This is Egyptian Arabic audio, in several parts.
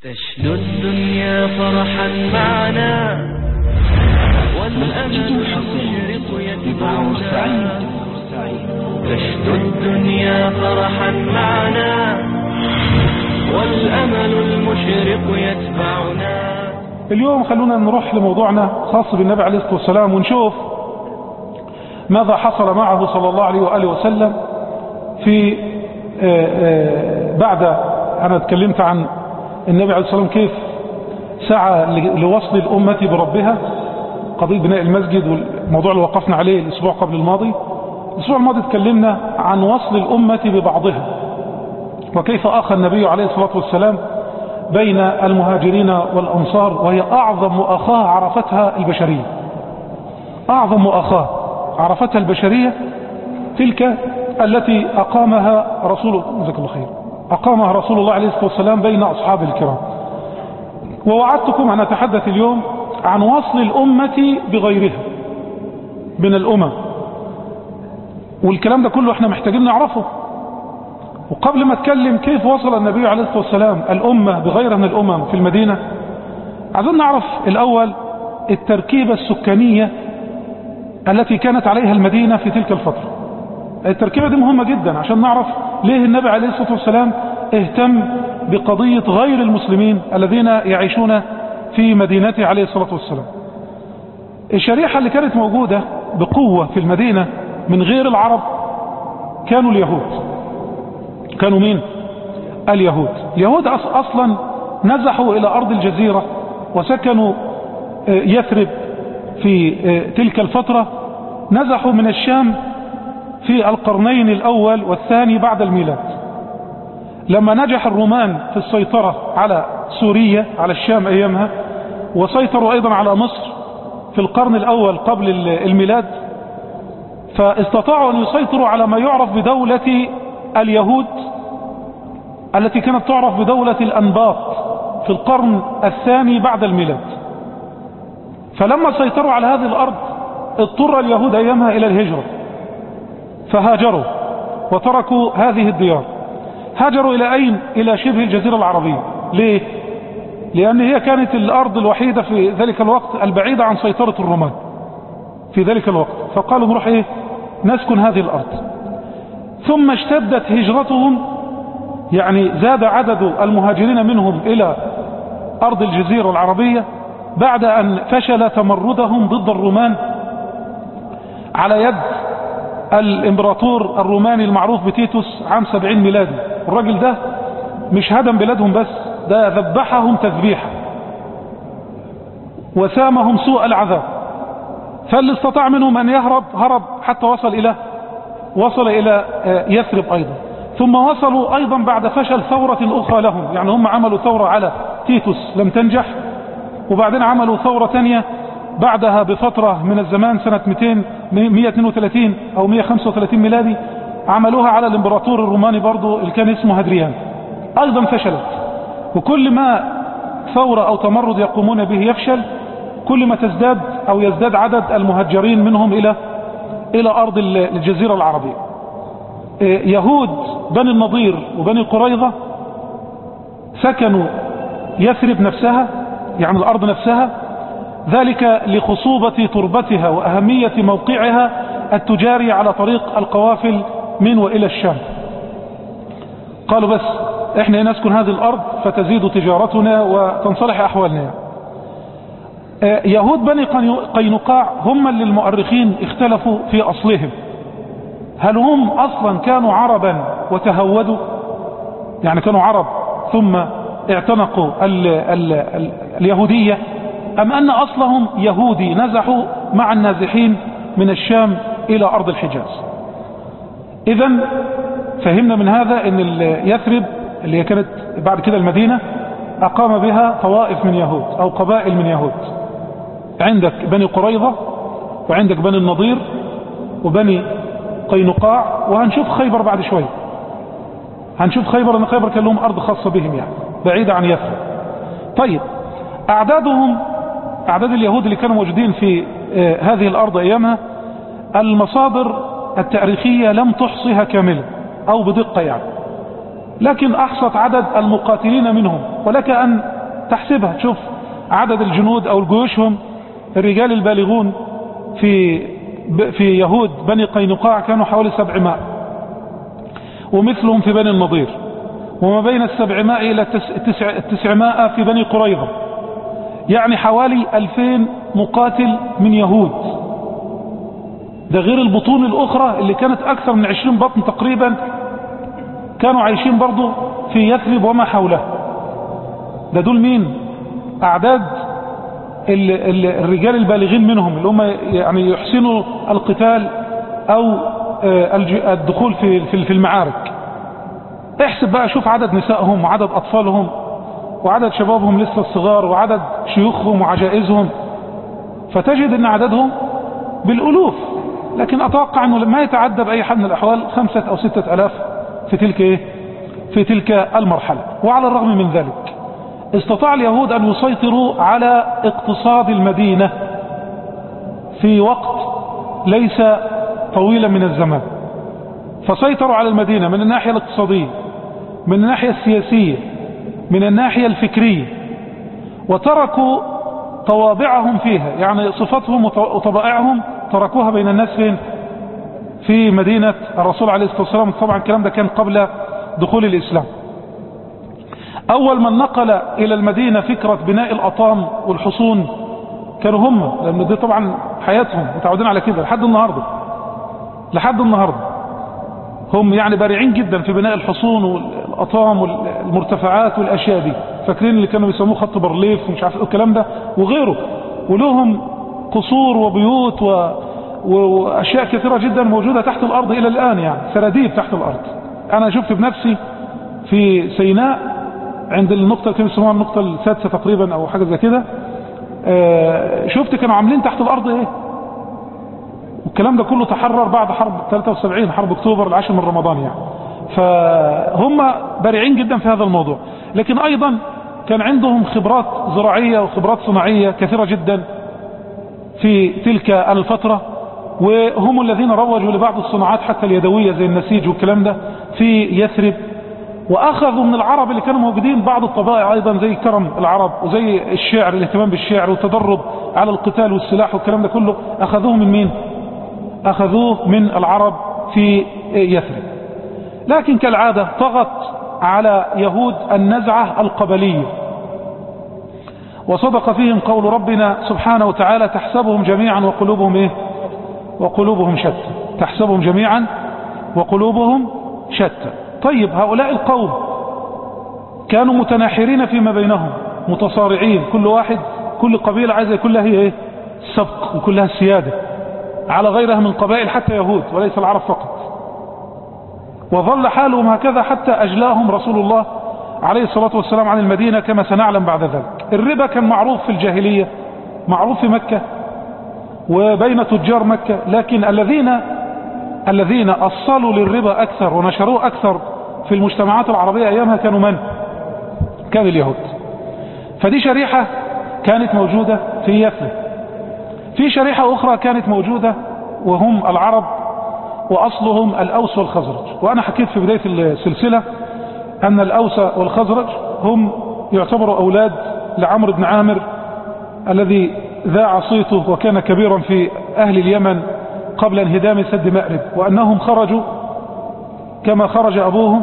تشنو الدنيا فرحا معنا والأمل المشرق يتبعنا تشنو الدنيا فرحا معنا والأمل المشرق يتبعنا اليوم خلونا نروح لموضوعنا خاص بالنبي عليه الصلاة والسلام ونشوف ماذا حصل معه صلى الله عليه وآله وسلم في آه، آه، بعد أنا اتكلمت عن النبي عليه الصلاة والسلام كيف سعى ل- لوصل الأمة بربها قضية بناء المسجد والموضوع اللي وقفنا عليه الأسبوع قبل الماضي الأسبوع الماضي اتكلمنا عن وصل الأمة ببعضها وكيف آخى النبي عليه الصلاة والسلام بين المهاجرين والأنصار وهي أعظم مؤاخاة عرفتها البشرية أعظم مؤاخاة عرفتها البشرية تلك التي أقامها رسول جزاك الله خير أقامها رسول الله عليه الصلاة والسلام بين أصحاب الكرام ووعدتكم أن أتحدث اليوم عن وصل الأمة بغيرها من الأمم والكلام ده كله احنا محتاجين نعرفه وقبل ما اتكلم كيف وصل النبي عليه الصلاة والسلام الأمة بغيرها من الأمم في المدينة عايزين نعرف الأول التركيبة السكانية التي كانت عليها المدينة في تلك الفترة التركيبة دي مهمة جدا عشان نعرف ليه النبي عليه الصلاة والسلام اهتم بقضية غير المسلمين الذين يعيشون في مدينته عليه الصلاة والسلام الشريحة اللي كانت موجودة بقوة في المدينة من غير العرب كانوا اليهود كانوا مين اليهود اليهود أص- اصلا نزحوا الى ارض الجزيرة وسكنوا آه، يثرب في آه، تلك الفترة نزحوا من الشام في القرنين الاول والثاني بعد الميلاد لما نجح الرومان في السيطرة على سوريا على الشام ايامها وسيطروا ايضا على مصر في القرن الاول قبل الميلاد فاستطاعوا ان يسيطروا على ما يعرف بدولة اليهود التي كانت تعرف بدولة الأنباط في القرن الثاني بعد الميلاد فلما سيطروا على هذه الأرض اضطر اليهود أيامها إلى الهجرة فهاجروا وتركوا هذه الديار هاجروا إلى أين؟ إلى شبه الجزيرة العربية ليه؟ لأن هي كانت الأرض الوحيدة في ذلك الوقت البعيدة عن سيطرة الرومان في ذلك الوقت فقالوا نروح إيه؟ نسكن هذه الأرض ثم اشتدت هجرتهم يعني زاد عدد المهاجرين منهم إلى أرض الجزيرة العربية بعد أن فشل تمردهم ضد الرومان على يد الامبراطور الروماني المعروف بتيتوس عام 70 ميلادي الراجل ده مش هدم بلادهم بس ده ذبحهم تذبيحا وسامهم سوء العذاب فاللي استطاع منهم أن يهرب هرب حتى وصل إلى وصل إلى آه، يثرب أيضا ثم وصلوا أيضا بعد فشل ثورة أخرى لهم يعني هم عملوا ثورة على تيتوس لم تنجح وبعدين عملوا ثورة تانية بعدها بفترة من الزمان سنة 200 132 أو 135 ميلادي عملوها على الامبراطور الروماني برضو اللي كان اسمه هدريان أيضا فشلت وكل ما ثورة أو تمرد يقومون به يفشل كل ما تزداد أو يزداد عدد المهجرين منهم إلى إلى أرض الجزيرة العربية يهود بني النضير وبني قريظة سكنوا يثرب نفسها يعني الأرض نفسها ذلك لخصوبة تربتها وأهمية موقعها التجاري على طريق القوافل من وإلى الشام قالوا بس احنا نسكن هذه الأرض فتزيد تجارتنا وتنصلح أحوالنا يعني. يهود بني قينقاع هم اللي المؤرخين اختلفوا في أصلهم هل هم أصلا كانوا عربا وتهودوا يعني كانوا عرب ثم اعتنقوا ال ال ال اليهودية أم أن أصلهم يهودي نزحوا مع النازحين من الشام إلى أرض الحجاز إذا فهمنا من هذا أن يثرب اللي هي كانت بعد كده المدينة أقام بها طوائف من يهود أو قبائل من يهود عندك بني قريظة وعندك بني النضير وبني قينقاع وهنشوف خيبر بعد شوية هنشوف خيبر ان خيبر كان لهم ارض خاصة بهم يعني بعيدة عن يثرب طيب اعدادهم اعداد اليهود اللي كانوا موجودين في آه هذه الارض ايامها المصادر التاريخية لم تحصيها كاملة او بدقة يعني لكن احصت عدد المقاتلين منهم ولك ان تحسبها تشوف عدد الجنود او جيوشهم الرجال البالغون في في يهود بني قينقاع كانوا حوالي 700 ومثلهم في بني النضير وما بين السبعمائة إلى التسعمائة في بني قريظة يعني حوالي ألفين مقاتل من يهود ده غير البطون الأخرى اللي كانت أكثر من عشرين بطن تقريبا كانوا عايشين برضو في يثرب وما حوله ده دول مين أعداد الرجال البالغين منهم اللي هم يعني يحسنوا القتال أو الدخول في المعارك احسب بقى شوف عدد نسائهم وعدد أطفالهم وعدد شبابهم لسه الصغار وعدد شيوخهم وعجائزهم فتجد ان عددهم بالألوف لكن أتوقع أنه ما يتعدى بأي حال من الأحوال خمسة أو ستة ألاف في تلك إيه؟ في تلك المرحلة وعلى الرغم من ذلك استطاع اليهود أن يسيطروا على اقتصاد المدينة في وقت ليس طويلا من الزمان فسيطروا على المدينة من الناحية الاقتصادية من الناحية السياسية من الناحية الفكرية وتركوا طوابعهم فيها يعني صفاتهم وطبائعهم تركوها بين الناس فين في مدينة الرسول عليه الصلاة والسلام طبعا الكلام ده كان قبل دخول الإسلام أول من نقل إلى المدينة فكرة بناء الأطام والحصون كانوا هم لأن دي طبعا حياتهم متعودين على كده لحد النهاردة لحد النهاردة هم يعني بارعين جدا في بناء الحصون والأطام والمرتفعات والأشياء دي فاكرين اللي كانوا بيسموه خط برليف ومش عارف الكلام ده وغيره ولهم قصور وبيوت و... وأشياء كثيرة جدا موجودة تحت الأرض إلى الآن يعني سراديب تحت الأرض أنا شفت بنفسي في سيناء عند النقطة كانوا يسموها النقطة السادسة تقريبا أو حاجة زي كده شفت كانوا عاملين تحت الأرض إيه والكلام ده كله تحرر بعد حرب 73 حرب أكتوبر العاشر من رمضان يعني فهم بارعين جدا في هذا الموضوع لكن أيضا كان عندهم خبرات زراعية وخبرات صناعية كثيرة جدا في تلك الفترة وهم الذين روجوا لبعض الصناعات حتى اليدوية زي النسيج والكلام ده في يثرب واخذوا من العرب اللي كانوا موجودين بعض الطبائع ايضا زي كرم العرب وزي الشعر الاهتمام بالشعر والتدرب على القتال والسلاح والكلام ده كله اخذوه من مين اخذوه من العرب في يثرب لكن كالعادة طغت على يهود النزعة القبلية وصدق فيهم قول ربنا سبحانه وتعالى تحسبهم جميعا وقلوبهم ايه وقلوبهم شتى تحسبهم جميعا وقلوبهم شتى طيب هؤلاء القوم كانوا متناحرين فيما بينهم متصارعين كل واحد كل قبيلة عايزة يكون لها هي ايه السبق وكل لها السيادة على غيرها من قبائل حتى يهود وليس العرب فقط وظل حالهم هكذا حتى أجلاهم رسول الله عليه الصلاة والسلام عن المدينة كما سنعلم بعد ذلك الربا كان معروف في الجاهلية معروف في مكة وبين تجار مكة لكن الذين الذين أصلوا للربا أكثر ونشروه أكثر في المجتمعات العربية أيامها كانوا من؟ كان اليهود فدي شريحة كانت موجودة في يثرب في شريحة أخرى كانت موجودة وهم العرب وأصلهم الأوس والخزرج وأنا حكيت في بداية السلسلة أن الأوس والخزرج هم يعتبروا أولاد لعمرو بن عامر الذي ذاع صيته وكان كبيرا في أهل اليمن قبل انهدام سد مأرب وأنهم خرجوا كما خرج أبوهم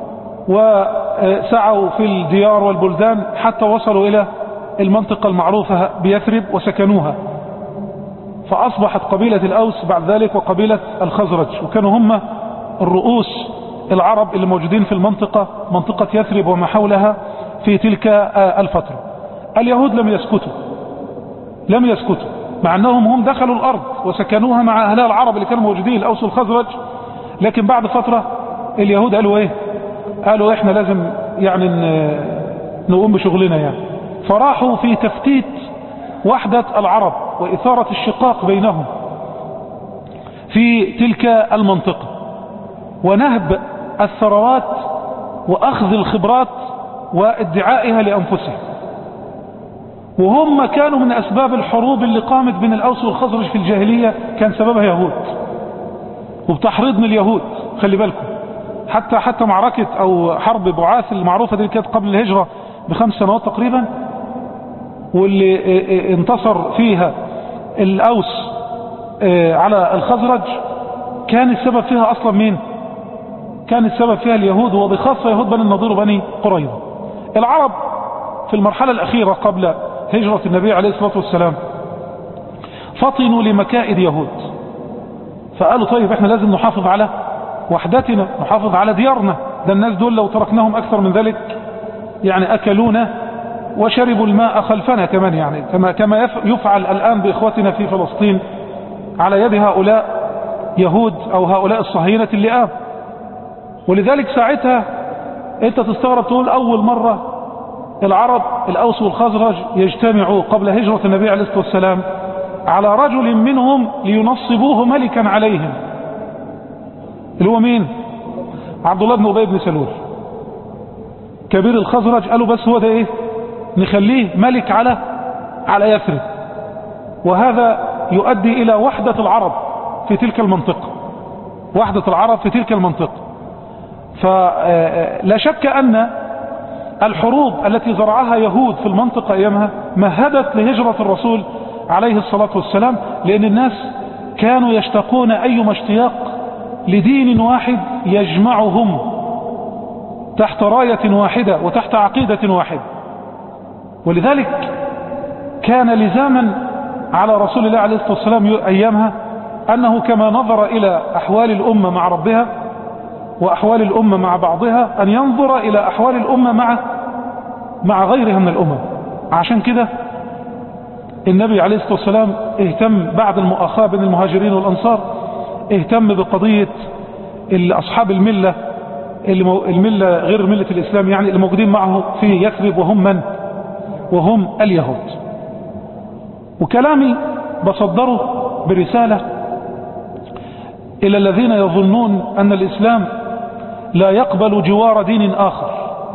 وسعوا في الديار والبلدان حتى وصلوا إلى المنطقة المعروفة بيثرب وسكنوها فأصبحت قبيلة الأوس بعد ذلك وقبيلة الخزرج وكانوا هم الرؤوس العرب اللي موجودين في المنطقة منطقة يثرب وما حولها في تلك الفترة اليهود لم يسكتوا لم يسكتوا مع أنهم هم دخلوا الأرض وسكنوها مع أهلها العرب اللي كانوا موجودين الأوس والخزرج لكن بعد فترة اليهود قالوا إيه قالوا إحنا لازم يعني نقوم بشغلنا يعني فراحوا في تفتيت وحدة العرب وإثارة الشقاق بينهم في تلك المنطقة ونهب الثروات وأخذ الخبرات وادعائها لأنفسهم وهم كانوا من أسباب الحروب اللي قامت بين الأوس والخزرج في الجاهلية كان سببها يهود وبتحريض من اليهود خلي بالكم حتى حتى معركة أو حرب بعاث المعروفة دي كانت قبل الهجرة بخمس سنوات تقريبا واللي اه اه انتصر فيها الأوس اه على الخزرج كان السبب فيها أصلا مين كان السبب فيها اليهود وبخاصة يهود بني النضير وبني قريظة العرب في المرحلة الأخيرة قبل هجرة النبي عليه الصلاة والسلام فطنوا لمكائد يهود فقالوا طيب احنا لازم نحافظ على وحدتنا نحافظ على ديارنا ده الناس دول لو تركناهم أكثر من ذلك يعني أكلونا وشربوا الماء خلفنا كمان يعني كما كما يفعل الآن بإخوتنا في فلسطين على يد هؤلاء يهود أو هؤلاء الصهاينة اللئام ولذلك ساعتها انت تستغرب تقول أول مرة العرب الأوس والخزرج يجتمعوا قبل هجرة النبي عليه الصلاة والسلام على رجل منهم لينصبوه ملكا عليهم اللي هو مين عبد الله بن أبي بن سلول كبير الخزرج قالوا بس هو ده ايه نخليه ملك على على يثرب وهذا يؤدي إلى وحدة العرب في تلك المنطقة وحدة العرب في تلك المنطقة فلا شك أن الحروب التي زرعها يهود في المنطقة أيامها مهدت لهجرة الرسول عليه الصلاة والسلام لأن الناس كانوا يشتاقون أيما اشتياق لدين واحد يجمعهم تحت راية واحدة وتحت عقيدة واحدة ولذلك كان لزاما على رسول الله عليه الصلاة والسلام أيامها أنه كما نظر إلى أحوال الأمة مع ربها وأحوال الأمة مع بعضها أن ينظر إلى أحوال الأمة مع مع غيرها من الأمم عشان كده النبي عليه الصلاة والسلام اهتم بعد المؤاخاة بين المهاجرين والأنصار اهتم بقضية أصحاب الملة الملة غير ملة الإسلام يعني اللي موجودين معه في يثرب وهم من وهم اليهود وكلامي بصدره برسالة إلى الذين يظنون أن الإسلام لا يقبل جوار دين آخر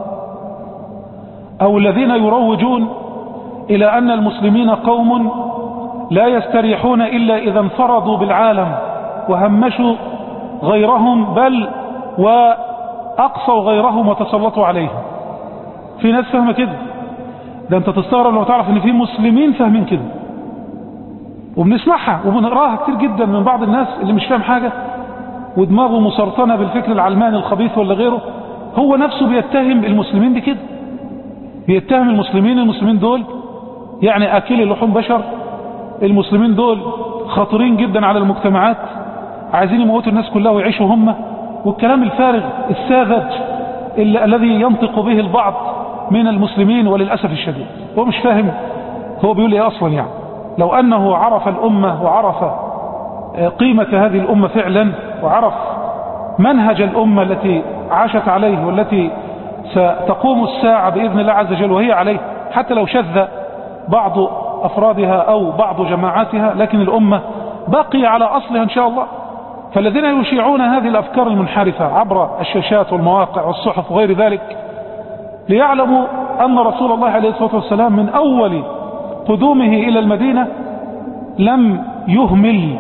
أو الذين يروجون إلى أن المسلمين قوم لا يستريحون إلا إذا انفرضوا بالعالم وهمشوا غيرهم بل وأقصوا غيرهم وتسلطوا عليهم في ناس فاهمة كده ده انت تستغرب لو تعرف ان في مسلمين فاهمين كده وبنسمعها وبنقراها كتير جدا من بعض الناس اللي مش فاهم حاجة ودماغه مسرطنة بالفكر العلماني الخبيث ولا غيره هو نفسه بيتهم المسلمين دي كده بيتهم المسلمين المسلمين دول يعني اكلي لحوم بشر المسلمين دول خطرين جدا على المجتمعات عايزين يموتوا الناس كلها ويعيشوا هم والكلام الفارغ الساذج الذي ينطق به البعض من المسلمين وللأسف الشديد هو مش فاهم هو بيقول ايه اصلا يعني لو انه عرف الامة وعرف قيمة هذه الامة فعلا وعرف منهج الامة التي عاشت عليه والتي ستقوم الساعة بإذن الله عز وجل وهي عليه حتى لو شذ بعض أفرادها أو بعض جماعاتها لكن الأمة بقي على أصلها إن شاء الله فالذين يشيعون هذه الأفكار المنحرفة عبر الشاشات والمواقع والصحف وغير ذلك ليعلموا أن رسول الله عليه الصلاة والسلام من أول قدومه إلى المدينة لم يهمل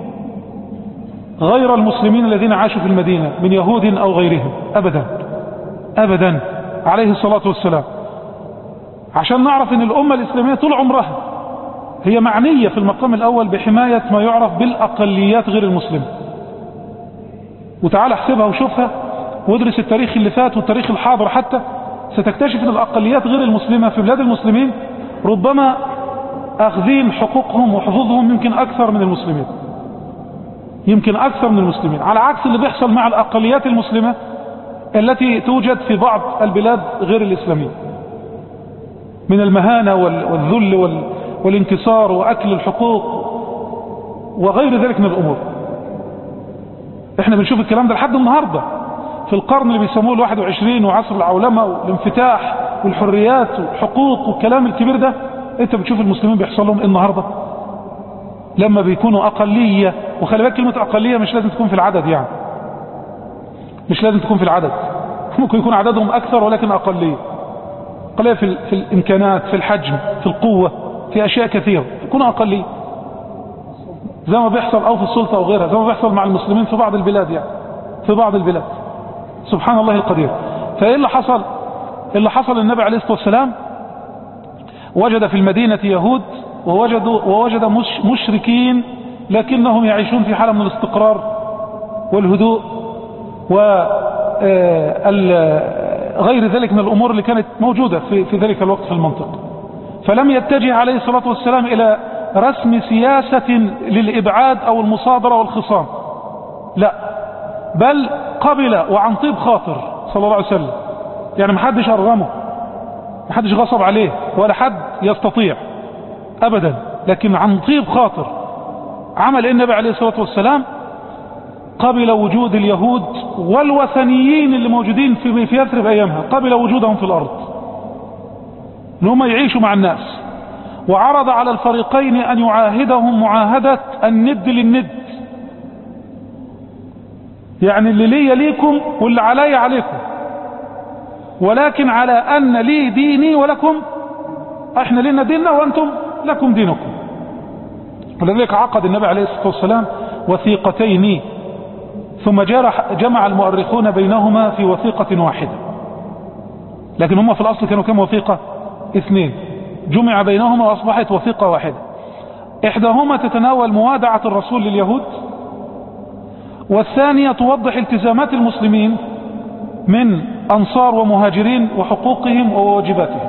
غير المسلمين الذين عاشوا في المدينة من يهود أو غيرهم أبدا أبدا عليه الصلاة والسلام عشان نعرف ان الأمة الإسلامية طول عمرها هي معنية في المقام الأول بحماية ما يعرف بالأقليات غير المسلمة وتعال احسبها وشوفها وادرس التاريخ اللي فات والتاريخ الحاضر حتى ستكتشف ان الأقليات غير المسلمة في بلاد المسلمين ربما أخذين حقوقهم وحظوظهم يمكن أكثر من المسلمين يمكن أكثر من المسلمين على عكس اللي بيحصل مع الأقليات المسلمة التي توجد في بعض البلاد غير الإسلامية من المهانة والذل والانكسار وأكل الحقوق وغير ذلك من الأمور احنا بنشوف الكلام ده لحد النهاردة في القرن اللي بيسموه الواحد وعشرين وعصر العولمة والانفتاح والحريات والحقوق والكلام الكبير ده انت بتشوف المسلمين بيحصل لهم ايه النهاردة لما بيكونوا أقلية وخلي بالك كلمة أقلية مش لازم تكون في العدد يعني مش لازم تكون في العدد ممكن يكون عددهم أكثر ولكن أقلية أقلية في, في الإمكانات في الحجم في القوة في أشياء كثيرة يكونوا أقلية زي ما بيحصل أو في السلطة أو غيرها زي ما بيحصل مع المسلمين في بعض البلاد يعني في بعض البلاد سبحان الله القدير فإيه اللي حصل اللي حصل النبي عليه الصلاة والسلام وجد في المدينة يهود ووجدوا ووجد مش مشركين لكنهم يعيشون في حالة من الاستقرار والهدوء وغير ذلك من الأمور اللي كانت موجودة في, في ذلك الوقت في المنطقة فلم يتجه عليه الصلاة والسلام إلى رسم سياسة للإبعاد أو المصادرة والخصام لا بل قبل وعن طيب خاطر صلى الله عليه وسلم يعني محدش أرغمه محدش غصب عليه ولا حد يستطيع أبدا لكن عن طيب خاطر عمل النبي عليه الصلاة والسلام قبل وجود اليهود والوثنيين اللي موجودين في في يثرب أيامها قبل وجودهم في الأرض ان هم يعيشوا مع الناس وعرض على الفريقين أن يعاهدهم معاهدة الند للند يعني اللي لي ليكم واللي علي عليكم ولكن على أن لي ديني ولكم احنا لنا ديننا وأنتم لكم دينكم ولذلك عقد النبي عليه الصلاة والسلام وثيقتين ثم جمع المؤرخون بينهما في وثيقة واحدة لكن هم في الأصل كانوا كم وثيقة اثنين جمع بينهما وأصبحت وثيقة واحدة إحداهما تتناول موادعة الرسول لليهود والثانية توضح التزامات المسلمين من أنصار ومهاجرين وحقوقهم وواجباتهم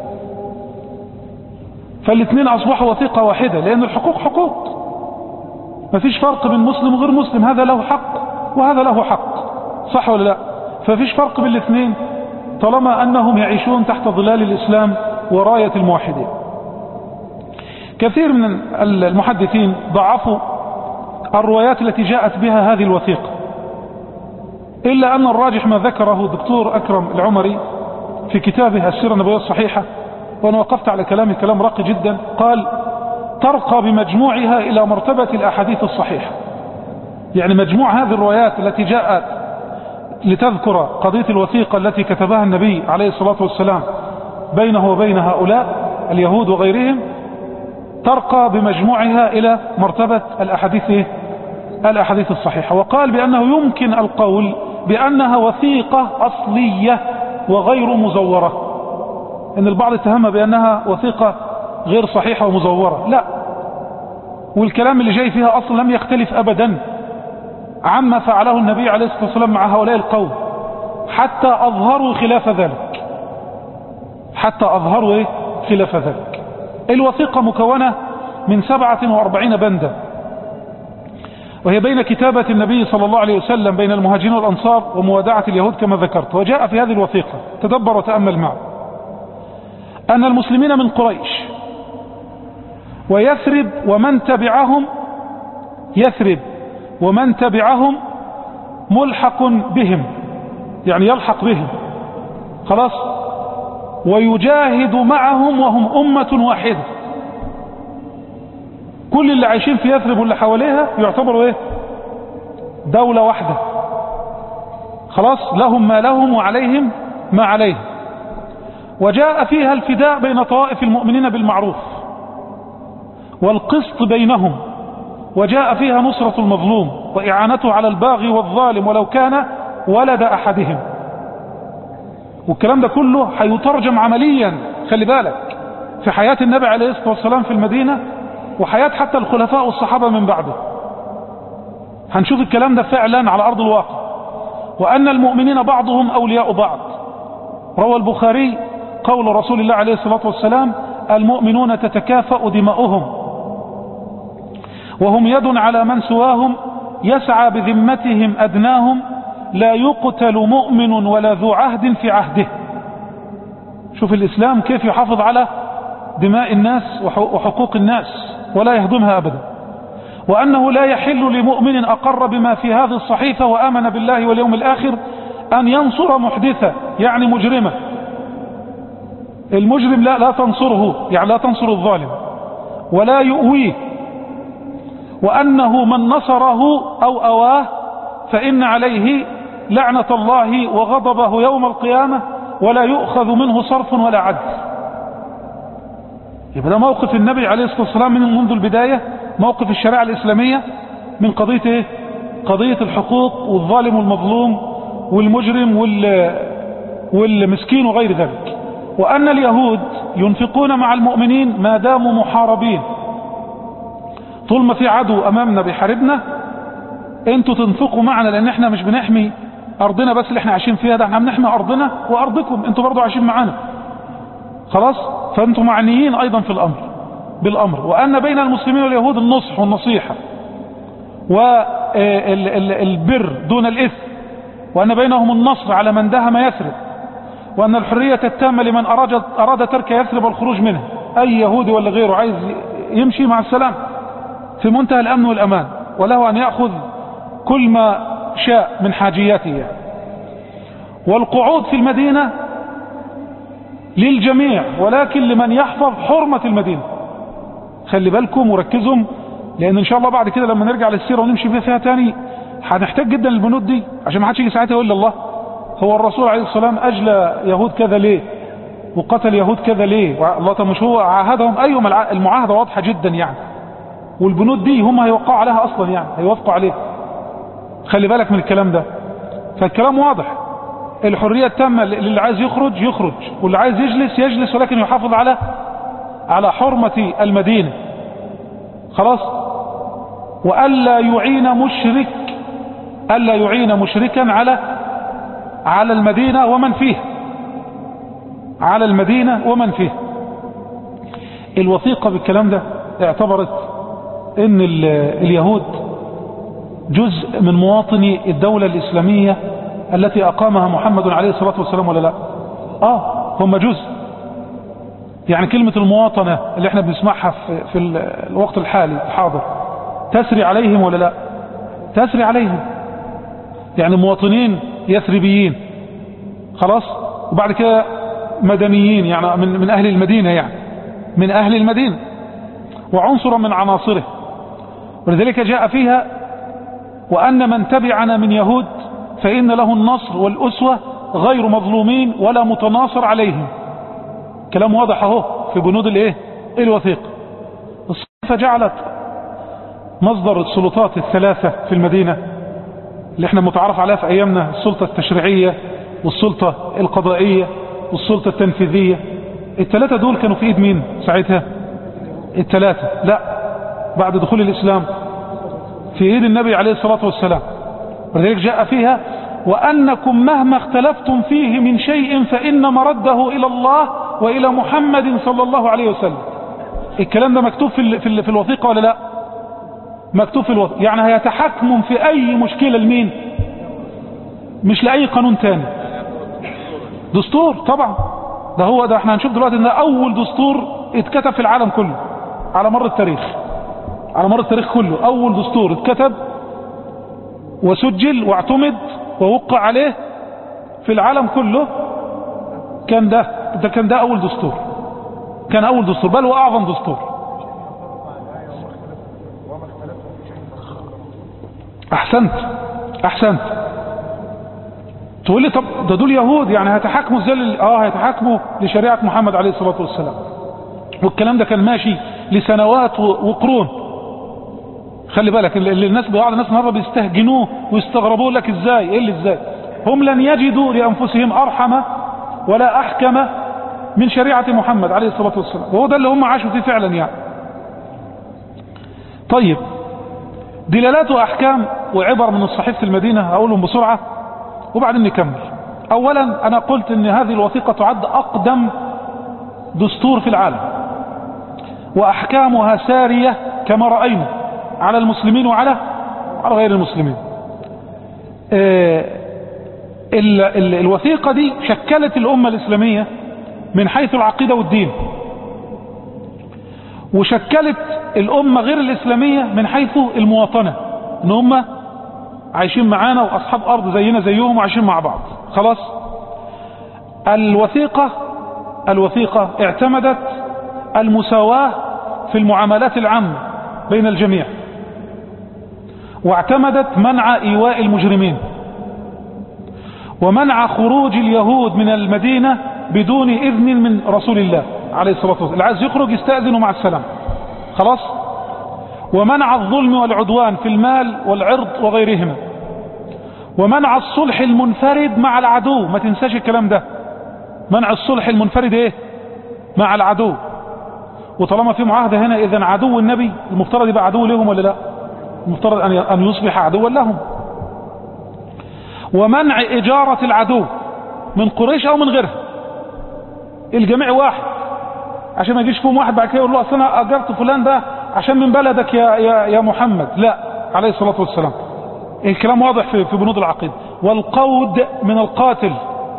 فالاثنين أصبحوا وثيقة واحدة لأن الحقوق حقوق مفيش فرق بين مسلم وغير مسلم هذا له حق وهذا له حق صح ولا لا ففيش فرق بين الاثنين طالما أنهم يعيشون تحت ظلال الإسلام وراية الموحدين كثير من المحدثين ضعفوا الروايات التي جاءت بها هذه الوثيقة إلا أن الراجح ما ذكره الدكتور أكرم العمري في كتابه السيرة النبوية الصحيحة وأنا وقفت على كلامه كلام راقي جدا قال ترقى بمجموعها إلى مرتبة الأحاديث الصحيحة يعني مجموع هذه الروايات التي جاءت لتذكر قضية الوثيقة التي كتبها النبي عليه الصلاة والسلام بينه وبين هؤلاء اليهود وغيرهم ترقى بمجموعها إلى مرتبة الأحاديث الأحاديث الصحيحة وقال بأنه يمكن القول بأنها وثيقة أصلية وغير مزورة إن البعض اتهمها بأنها وثيقة غير صحيحة ومزورة لا والكلام اللي جاي فيها أصلا لم يختلف أبدا عما فعله النبي عليه الصلاة والسلام مع هؤلاء القوم حتى أظهروا خلاف ذلك حتى أظهروا إيه؟ خلاف ذلك الوثيقة مكونة من سبعة وأربعين بندا وهي بين كتابة النبي صلى الله عليه وسلم بين المهاجرين والأنصار وموادعة اليهود كما ذكرت وجاء في هذه الوثيقة تدبر وتأمل معه أن المسلمين من قريش ويثرب ومن تبعهم يثرب ومن تبعهم ملحق بهم يعني يلحق بهم خلاص ويجاهد معهم وهم أمة واحدة كل اللي عايشين في يثرب واللي حواليها يعتبروا ايه دولة واحدة خلاص لهم ما لهم وعليهم ما عليهم وجاء فيها الفداء بين طوائف المؤمنين بالمعروف والقسط بينهم وجاء فيها نصرة المظلوم وإعانته على الباغي والظالم ولو كان ولد أحدهم والكلام ده كله هيترجم عمليا خلي بالك في حياة النبي عليه الصلاة والسلام في المدينة وحياة حتى الخلفاء والصحابة من بعده هنشوف الكلام ده فعلا على أرض الواقع وأن المؤمنين بعضهم أولياء بعض روى البخاري قول رسول الله عليه الصلاة والسلام المؤمنون تتكافأ دماؤهم وهم يد على من سواهم يسعى بذمتهم أدناهم لا يقتل مؤمن ولا ذو عهد في عهده شوف الإسلام كيف يحافظ على دماء الناس وحقوق الناس ولا يهضمها أبدا وأنه لا يحل لمؤمن أقر بما في هذه الصحيفة وآمن بالله واليوم الآخر أن ينصر محدثة يعني مجرمة المجرم لا لا تنصره يعني لا تنصر الظالم ولا يؤويه وأنه من نصره أو أواه فإن عليه لعنة الله وغضبه يوم القيامة ولا يؤخذ منه صرف ولا عدل يبقى ده موقف النبي عليه الصلاة والسلام من منذ البداية موقف الشريعة الإسلامية من قضية ايه قضية الحقوق والظالم والمظلوم والمجرم وال والمسكين وغير ذلك وأن اليهود ينفقون مع المؤمنين ما داموا محاربين طول ما في عدو امامنا بيحاربنا انتوا تنفقوا معنا لان احنا مش بنحمي ارضنا بس اللي احنا عايشين فيها ده احنا بنحمي ارضنا وارضكم انتوا برضو عايشين معانا خلاص فانتم معنيين ايضا في الامر بالامر وان بين المسلمين واليهود النصح والنصيحة والبر دون الاثم وان بينهم النصر على من دهم يثرب وان الحرية التامة لمن اراد, أراد ترك يثرب والخروج منه اي يهودي ولا غيره عايز يمشي مع السلام في منتهى الامن والامان وله ان يأخذ كل ما شاء من حاجياته يعني. والقعود في المدينة للجميع ولكن لمن يحفظ حرمة المدينة خلي بالكم وركزهم لان ان شاء الله بعد كده لما نرجع للسيرة ونمشي فيها فيها تاني هنحتاج جدا البنود دي عشان ما حدش يجي ساعتها يقول الله هو الرسول عليه السلام اجلى يهود كذا ليه وقتل يهود كذا ليه الله طب مش هو عاهدهم ايوه المعاهدة واضحة جدا يعني والبنود دي هم هيوقعوا عليها اصلا يعني هيوافقوا عليها خلي بالك من الكلام ده فالكلام واضح الحرية التامة اللي عايز يخرج يخرج واللي عايز يجلس يجلس ولكن يحافظ على على حرمة المدينة خلاص وألا يعين مشرك ألا يعين مشركا على على المدينة ومن فيها على المدينة ومن فيها الوثيقة بالكلام ده اعتبرت ان اليهود جزء من مواطني الدولة الإسلامية التي أقامها محمد عليه الصلاة والسلام ولا لا آه هم جزء يعني كلمة المواطنة اللي احنا بنسمعها في, في الوقت الحالي الحاضر تسري عليهم ولا لا تسري عليهم يعني مواطنين يثربيين خلاص وبعد كده مدنيين يعني من, من أهل المدينة يعني من أهل المدينة وعنصرا من عناصره ولذلك جاء فيها وأن من تبعنا من يهود فإن له النصر والأسوة غير مظلومين ولا متناصر عليهم كلام واضح اهو في بنود الايه الوثيقة الصحيفة جعلت مصدر السلطات الثلاثة في المدينة اللي احنا متعرف عليها في ايامنا السلطة التشريعية والسلطة القضائية والسلطة التنفيذية الثلاثة دول كانوا في ايد مين ساعتها الثلاثة لا بعد دخول الاسلام في ايد النبي عليه الصلاة والسلام ولذلك جاء فيها وأنكم مهما اختلفتم فيه من شيء فإن مرده إلى الله وإلى محمد صلى الله عليه وسلم الكلام ده مكتوب في, في, في الوثيقة ولا لا مكتوب في الوثيقة يعني هيتحكموا في أي مشكلة لمين مش لأي قانون تاني دستور طبعا ده هو ده احنا هنشوف دلوقتي ان اول دستور اتكتب في العالم كله على مر التاريخ على مر التاريخ كله اول دستور اتكتب وسجل واعتمد ووقع عليه في العالم كله كان ده ده كان ده اول دستور كان اول دستور بل واعظم دستور احسنت احسنت تقول لي طب ده دول يهود يعني هيتحاكموا ازاي اه هيتحاكموا لشريعه محمد عليه الصلاه والسلام والكلام ده كان ماشي لسنوات وقرون خلي بالك اللي الناس بعض الناس النهارده بيستهجنوه ويستغربوا لك ازاي ايه اللي ازاي هم لن يجدوا لانفسهم ارحم ولا احكم من شريعه محمد عليه الصلاه والسلام وهو ده اللي هم عاشوا فيه فعلا يعني طيب دلالات واحكام وعبر من الصحيفه المدينه هقولهم بسرعه وبعدين نكمل اولا انا قلت ان هذه الوثيقه تعد اقدم دستور في العالم واحكامها ساريه كما راينا على المسلمين وعلى على غير المسلمين آه ال ال الوثيقة دي شكلت الأمة الإسلامية من حيث العقيدة والدين وشكلت الأمة غير الإسلامية من حيث المواطنة ان هم عايشين معانا وأصحاب أرض زينا زيهم وعايشين مع بعض خلاص الوثيقة الوثيقة اعتمدت المساواة في المعاملات العامة بين الجميع واعتمدت منع ايواء المجرمين ومنع خروج اليهود من المدينة بدون اذن من رسول الله عليه الصلاة والسلام اللي عايز يخرج يستأذن مع السلام خلاص ومنع الظلم والعدوان في المال والعرض وغيرهما ومنع الصلح المنفرد مع العدو ما تنساش الكلام ده منع الصلح المنفرد ايه مع العدو وطالما في معاهدة هنا إذا عدو النبي المفترض يبقى عدو لهم ولا لا المفترض أن يصبح عدوا لهم ومنع إجارة العدو من قريش أو من غيرها الجميع واحد عشان ما يجيش فيهم واحد بعد كده يقول له أصل أنا أجرت فلان ده عشان من بلدك يا, يا, يا محمد لا عليه الصلاة والسلام الكلام واضح في, في بنود العقيدة والقود من القاتل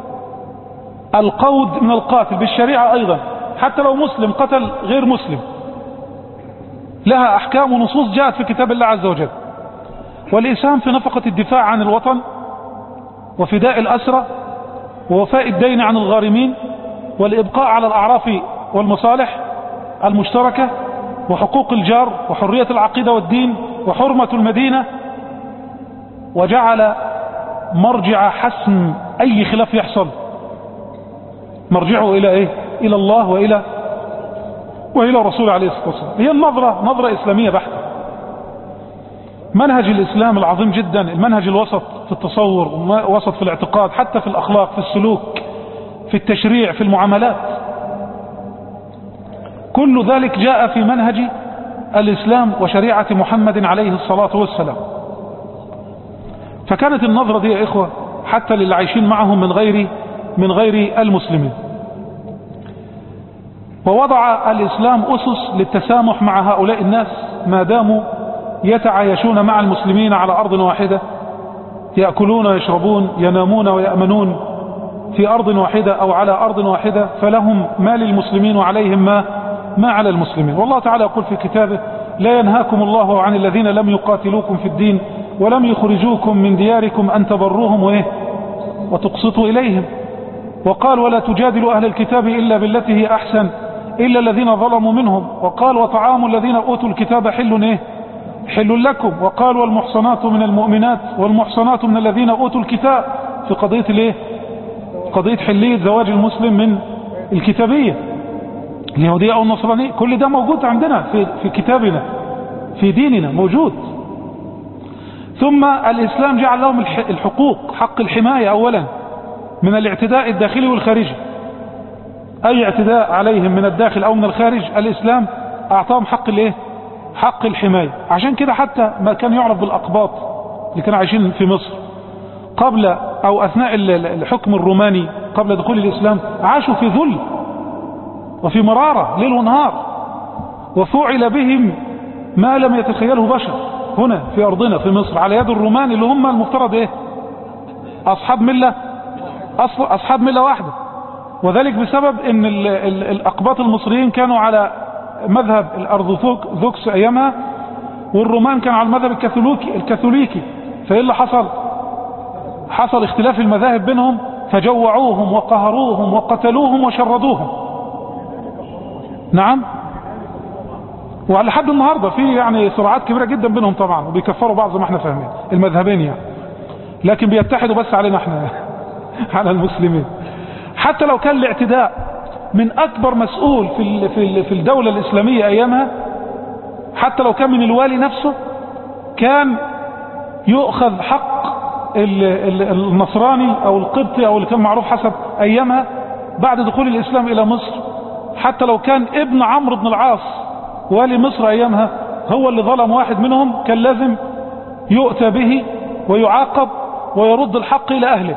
القود من القاتل بالشريعة أيضا حتى لو مسلم قتل غير مسلم لها أحكام ونصوص جاءت في كتاب الله عز وجل والإسهام في نفقة الدفاع عن الوطن وفداء الأسرة ووفاء الدين عن الغارمين والإبقاء على الأعراف والمصالح المشتركة وحقوق الجار وحرية العقيدة والدين وحرمة المدينة وجعل مرجع حسم أي خلاف يحصل مرجعه إلى إيه إلى الله وإلى وإلى رسول عليه الصلاة والسلام هي النظرة نظرة إسلامية بحتة منهج الإسلام العظيم جدا المنهج الوسط في التصور وسط في الاعتقاد حتى في الأخلاق في السلوك في التشريع في المعاملات كل ذلك جاء في منهج الإسلام وشريعة محمد عليه الصلاة والسلام فكانت النظرة دي يا إخوة حتى للي عايشين معهم من غير من غير المسلمين ووضع الإسلام أسس للتسامح مع هؤلاء الناس ما داموا يتعايشون مع المسلمين على أرض واحدة يأكلون ويشربون ينامون ويأمنون في أرض واحدة أو على أرض واحدة فلهم ما للمسلمين وعليهم ما ما على المسلمين والله تعالى يقول في كتابه لا ينهاكم الله عن الذين لم يقاتلوكم في الدين ولم يخرجوكم من دياركم أن تبروهم وإيه وتقسطوا إليهم وقال ولا تجادلوا أهل الكتاب إلا بالتي هي أحسن إلا الذين ظلموا منهم وقال وطعام الذين أوتوا الكتاب حل إيه حل لكم وقال والمحصنات من المؤمنات والمحصنات من الذين أوتوا الكتاب في قضية الايه قضية حلية زواج المسلم من الكتابية اليهودية أو النصرانية كل ده موجود عندنا في, في كتابنا في ديننا موجود ثم الإسلام جعل لهم الحقوق حق الحماية أولا من الاعتداء الداخلي والخارجي أي اعتداء عليهم من الداخل أو من الخارج الإسلام أعطاهم حق الايه حق الحماية عشان كده حتى ما كان يعرف بالأقباط اللي كانوا عايشين في مصر قبل أو أثناء الحكم الروماني قبل دخول الإسلام عاشوا في ذل وفي مرارة ليل ونهار وفعل بهم ما لم يتخيله بشر هنا في أرضنا في مصر على يد الرومان اللي هم المفترض إيه أصحاب ملة أصل أصحاب ملة واحدة وذلك بسبب ان ال ال الأقباط المصريين كانوا على مذهب الأرثوذكس أيامها والرومان كانوا على المذهب الكاثوليكي, الكاثوليكي فإيه اللي حصل حصل اختلاف المذاهب بينهم فجوعوهم وقهروهم وقتلوهم وشردوهم نعم وعلى حد النهاردة في يعني صراعات كبيرة جدا بينهم طبعا وبيكفروا بعض زي ما احنا فاهمين المذهبين يعني لكن بيتحدوا بس علينا احنا على المسلمين حتى لو كان الاعتداء من اكبر مسؤول في في في الدولة الاسلامية ايامها حتى لو كان من الوالي نفسه كان يؤخذ حق النصراني او القبطي او اللي كان معروف حسب ايامها بعد دخول الاسلام الى مصر حتى لو كان ابن عمرو بن العاص والي مصر ايامها هو اللي ظلم واحد منهم كان لازم يؤتى به ويعاقب ويرد الحق الى اهله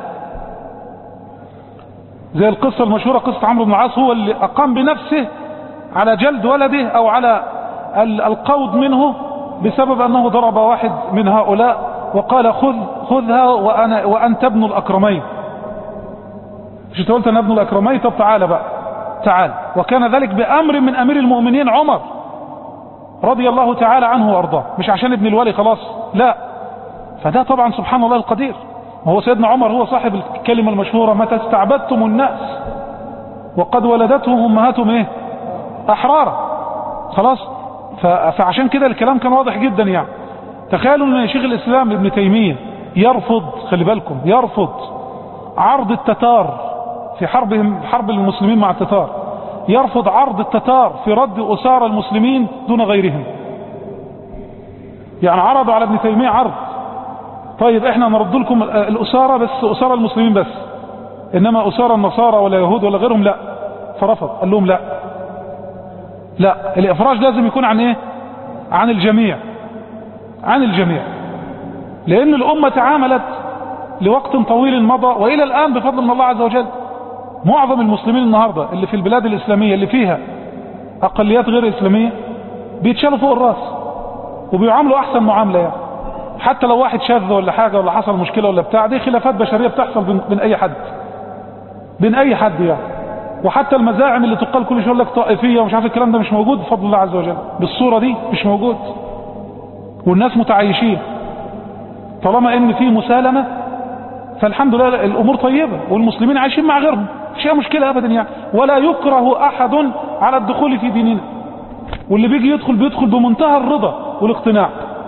زي القصة المشهورة قصة عمرو بن العاص هو اللي أقام بنفسه على جلد ولده أو على القود منه بسبب أنه ضرب واحد من هؤلاء وقال خذ خذها وأنا وأنت ابن الأكرمين مش انت قلت أنا ابن الأكرمين طب تعالى بقى تعال وكان ذلك بأمر من أمير المؤمنين عمر رضي الله تعالى عنه وأرضاه مش عشان ابن الولي خلاص لا فده طبعا سبحان الله القدير وهو سيدنا عمر هو صاحب الكلمة المشهورة متى استعبدتم الناس وقد ولدتهم أمهاتهم ايه أحرارا خلاص فعشان كده الكلام كان واضح جدا يعني تخيلوا ان شيخ الإسلام ابن تيمية يرفض خلي بالكم يرفض عرض التتار في حربهم حرب المسلمين مع التتار يرفض عرض التتار في رد أسار المسلمين دون غيرهم يعني عرضوا على ابن تيمية عرض طيب احنا نرد لكم الأسارة بس أسارة المسلمين بس إنما أسارة النصارى ولا يهود ولا غيرهم لا فرفض قال لهم لا لا الافراج لازم يكون عن ايه عن الجميع عن الجميع لان الامة تعاملت لوقت طويل مضى والى الان بفضل من الله عز وجل معظم المسلمين النهاردة اللي في البلاد الاسلامية اللي فيها اقليات غير اسلامية بيتشالوا فوق الراس وبيعاملوا احسن معاملة يعني حتى لو واحد شاذ ولا حاجة ولا حصل مشكلة ولا بتاع دي خلافات بشرية بتحصل بين, بين اي حد بين اي حد يعني وحتى المزاعم اللي تقال كل شويه يقول لك طائفيه ومش عارف الكلام ده مش موجود بفضل الله عز وجل بالصوره دي مش موجود والناس متعايشين طالما ان في مسالمه فالحمد لله الامور طيبه والمسلمين عايشين مع غيرهم مش مشكله ابدا يعني ولا يكره احد على الدخول في ديننا واللي بيجي يدخل بيدخل بمنتهى الرضا والاقتناع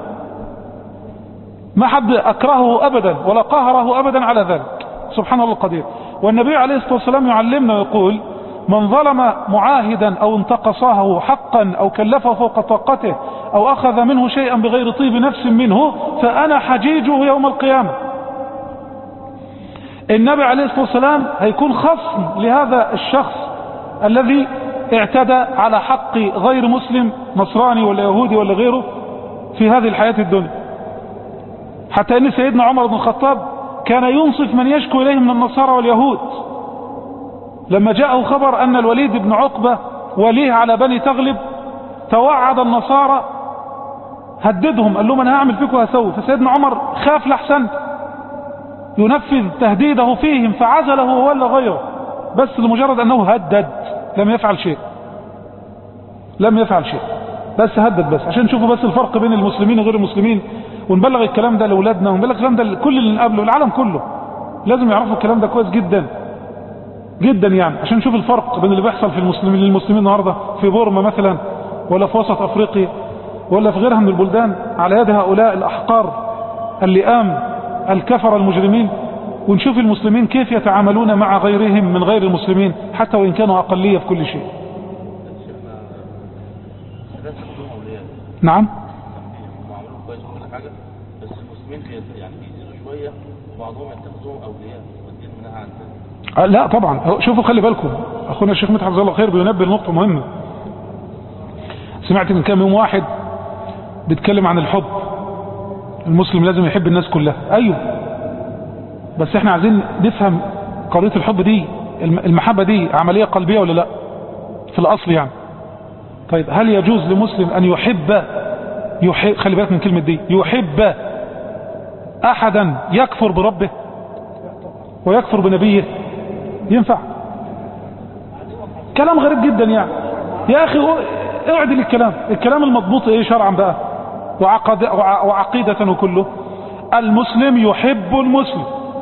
ما حد اكرهه ابدا ولا قهره ابدا على ذلك سبحان الله القدير والنبي عليه الصلاة والسلام يعلمنا ويقول من ظلم معاهدا او انتقصه حقا او كلفه فوق طاقته او اخذ منه شيئا بغير طيب نفس منه فانا حجيجه يوم القيامة النبي عليه الصلاة والسلام هيكون خصم لهذا الشخص الذي اعتدى على حق غير مسلم نصراني ولا يهودي ولا غيره في هذه الحياة الدنيا حتى ان سيدنا عمر بن الخطاب كان ينصف من يشكو إليه من النصارى واليهود لما جاءه خبر أن الوليد بن عقبة وليه على بني تغلب توعد النصارى هددهم قال لهم أنا هعمل فيكم هسوي فسيدنا عمر خاف لحسن ينفذ تهديده فيهم فعزله ولا غيره بس لمجرد أنه هدد لم يفعل شيء لم يفعل شيء بس هدد بس عشان نشوفوا بس الفرق بين المسلمين وغير المسلمين ونبلغ الكلام ده لاولادنا ونبلغ الكلام ده لكل اللي قبله العالم كله لازم يعرفوا الكلام ده كويس جدا جدا يعني عشان نشوف الفرق بين اللي بيحصل في المسلمين للمسلمين النهارده في بورما مثلا ولا في وسط افريقيا ولا في غيرها من البلدان على يد هؤلاء الاحقار اللئام الكفر المجرمين ونشوف المسلمين كيف يتعاملون مع غيرهم من غير المسلمين حتى وان كانوا اقليه في كل شيء نعم معمولين كويس وكل حاجه بس المسلمين بي- يعني بيزيدوا شويه وبعضهم يتخذوهم اولياء والدين منها عن ذلك آه، لا طبعا هو- شوفوا خلي بالكم اخونا الشيخ مدحت جزاه الله خير بينبه لنقطه مهمه سمعت من كام يوم واحد بيتكلم عن الحب المسلم لازم يحب الناس كلها ايوه بس احنا عايزين نفهم قضيه الحب دي الم- المحبه دي عمليه قلبيه ولا لا في الاصل يعني طيب هل يجوز لمسلم ان يحب يحب خلي بالك من كلمه دي يحب احدا يكفر بربه ويكفر بنبيه ينفع كلام غريب جدا يعني يا اخي اعدل الكلام الكلام المضبوط ايه شرعا بقى وعقد وع- وعقيدة وكله المسلم يحب المسلم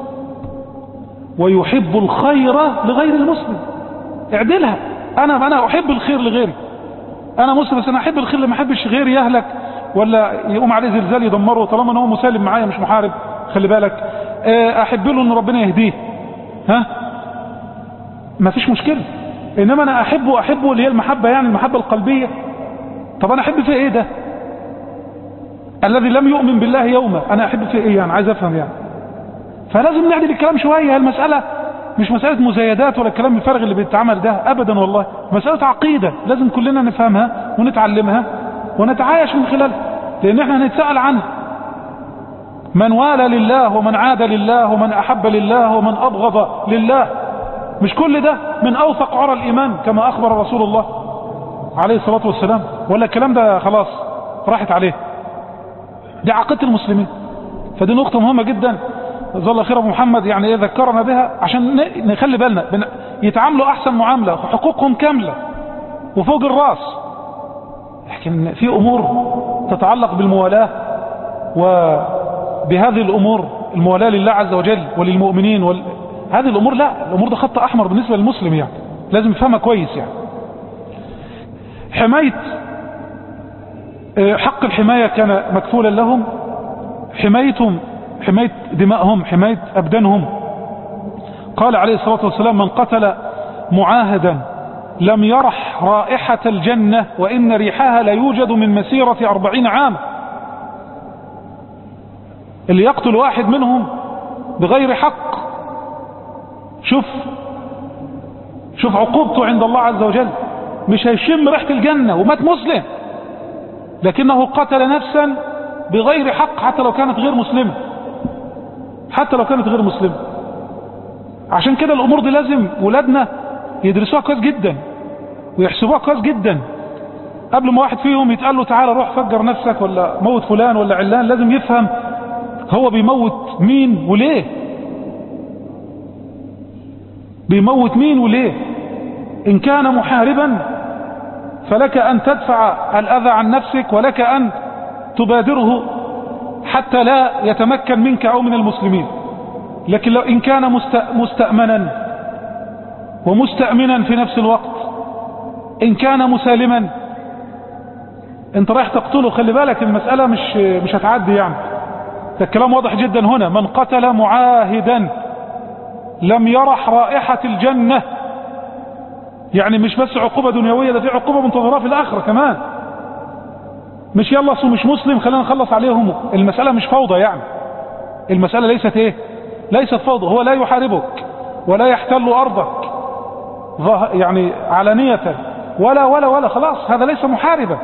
ويحب الخير لغير المسلم اعدلها انا انا احب الخير لغيري انا مسلم بس انا احب الخير لما احبش غيري يهلك ولا يقوم عليه زلزال يدمره طالما ان هو مسالم معايا مش محارب خلي بالك اه، احب له ان ربنا يهديه ها ما فيش مشكلة انما انا احبه احبه اللي هي المحبة يعني المحبة القلبية طب انا احب فيه ايه ده الذي لم يؤمن بالله يوما انا احب فيه ايه يعني عايز افهم يعني فلازم نعدل الكلام شوية المسألة مش مسألة مزايدات ولا الكلام الفارغ اللي بيتعمل ده ابدا والله مسألة عقيدة لازم كلنا نفهمها ونتعلمها ونتعايش من خلالها لان احنا هنتسأل عنها من والى لله ومن عاد لله ومن احب لله ومن ابغض لله مش كل ده من اوثق عرى الايمان كما اخبر رسول الله عليه الصلاة والسلام ولا الكلام ده خلاص راحت عليه دي عقيدة المسلمين فدي نقطة مهمة جدا ظل خير أبو محمد يعني إيه ذكرنا بها عشان ن- نخلي بالنا بن- يتعاملوا أحسن معاملة حقوقهم كاملة وفوق الراس لكن في أمور تتعلق بالموالاة وبهذه الأمور الموالاة لله عز وجل وللمؤمنين وال... هذه الأمور لا الأمور ده خط أحمر بالنسبة للمسلم يعني لازم يفهمها كويس يعني حماية آه، حق الحماية كان مكفولا لهم حمايتهم حماية دمائهم حماية أبدانهم قال عليه الصلاة والسلام من قتل معاهدا لم يرح رائحة الجنة وإن ريحها لا يوجد من مسيرة أربعين عام اللي يقتل واحد منهم بغير حق شوف شوف عقوبته عند الله عز وجل مش هيشم ريحة الجنة ومات مسلم لكنه قتل نفسا بغير حق حتى لو كانت غير مسلمة حتى لو كانت غير مسلمة عشان كده الامور دي لازم ولادنا يدرسوها كويس جدا ويحسبوها كويس جدا قبل ما واحد فيهم يتقال له تعالى روح فجر نفسك ولا موت فلان ولا علان لازم يفهم هو بيموت مين وليه بيموت مين وليه ان كان محاربا فلك ان تدفع الاذى عن نفسك ولك ان تبادره حتى لا يتمكن منك او من المسلمين لكن لو ان كان مست- مستأمنا ومستأمنا في نفس الوقت ان كان مسالما انت رايح تقتله خلي بالك المسألة مش مش هتعدي يعني ده الكلام واضح جدا هنا من قتل معاهدا لم يرح رائحة الجنة يعني مش بس عقوبة دنيوية ده في عقوبة منتظرة في الآخرة كمان مش يلا أصله مش مسلم خلينا نخلص عليهم المسألة مش فوضى يعني المسألة ليست ايه ليست فوضى هو لا يحاربك ولا يحتل أرضك ظه- يعني علانية ولا ولا ولا خلاص هذا ليس محاربا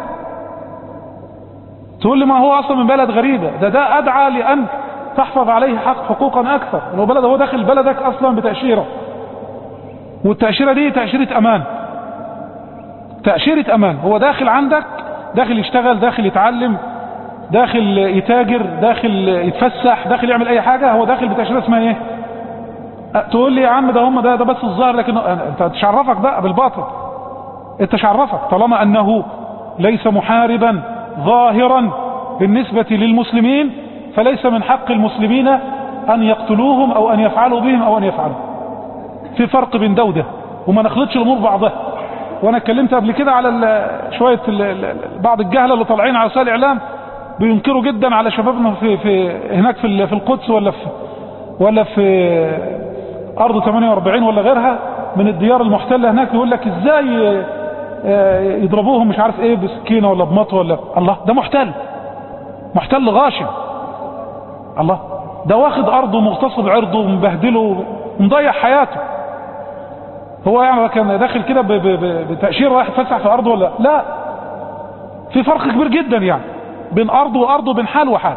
تقول لي ما هو اصلا من بلد غريبة ده ده ادعى لان تحفظ عليه حق حقوقا اكثر لو بلد هو داخل بلدك اصلا بتأشيرة والتأشيرة دي تأشيرة امان تأشيرة امان هو داخل عندك داخل يشتغل داخل يتعلم داخل يتاجر داخل يتفسح داخل يعمل اي حاجة هو داخل بتأشيرة اسمها ايه أه، تقول لي يا عم ده هم ده, ده بس الظاهر لكن انت تشعرفك بقى بالباطل انت شعرفك طالما انه ليس محاربا ظاهرا بالنسبة للمسلمين فليس من حق المسلمين ان يقتلوهم او ان يفعلوا بهم او ان يفعلوا في فرق بين ده وده وما نخلطش الامور بعضها وانا اتكلمت قبل كده على ال- شوية ال- ال- بعض الجهلة اللي طالعين على وسائل الاعلام بينكروا جدا على شبابنا في, في هناك في, ال- في القدس ولا في ولا في ارض 48 ولا غيرها من الديار المحتلة هناك يقول لك ازاي آه، يضربوهم مش عارف ايه بسكينة ولا بمطوة ولا الله ده محتل محتل غاشم الله ده واخد ارضه ومغتصب عرضه ومبهدله ومضيع حياته هو يعني كان داخل كده ب- ب- ب- بتأشير رايح يتفسح في ارضه ولا لا في فرق كبير جدا يعني بين ارضه وارضه بين حال وحال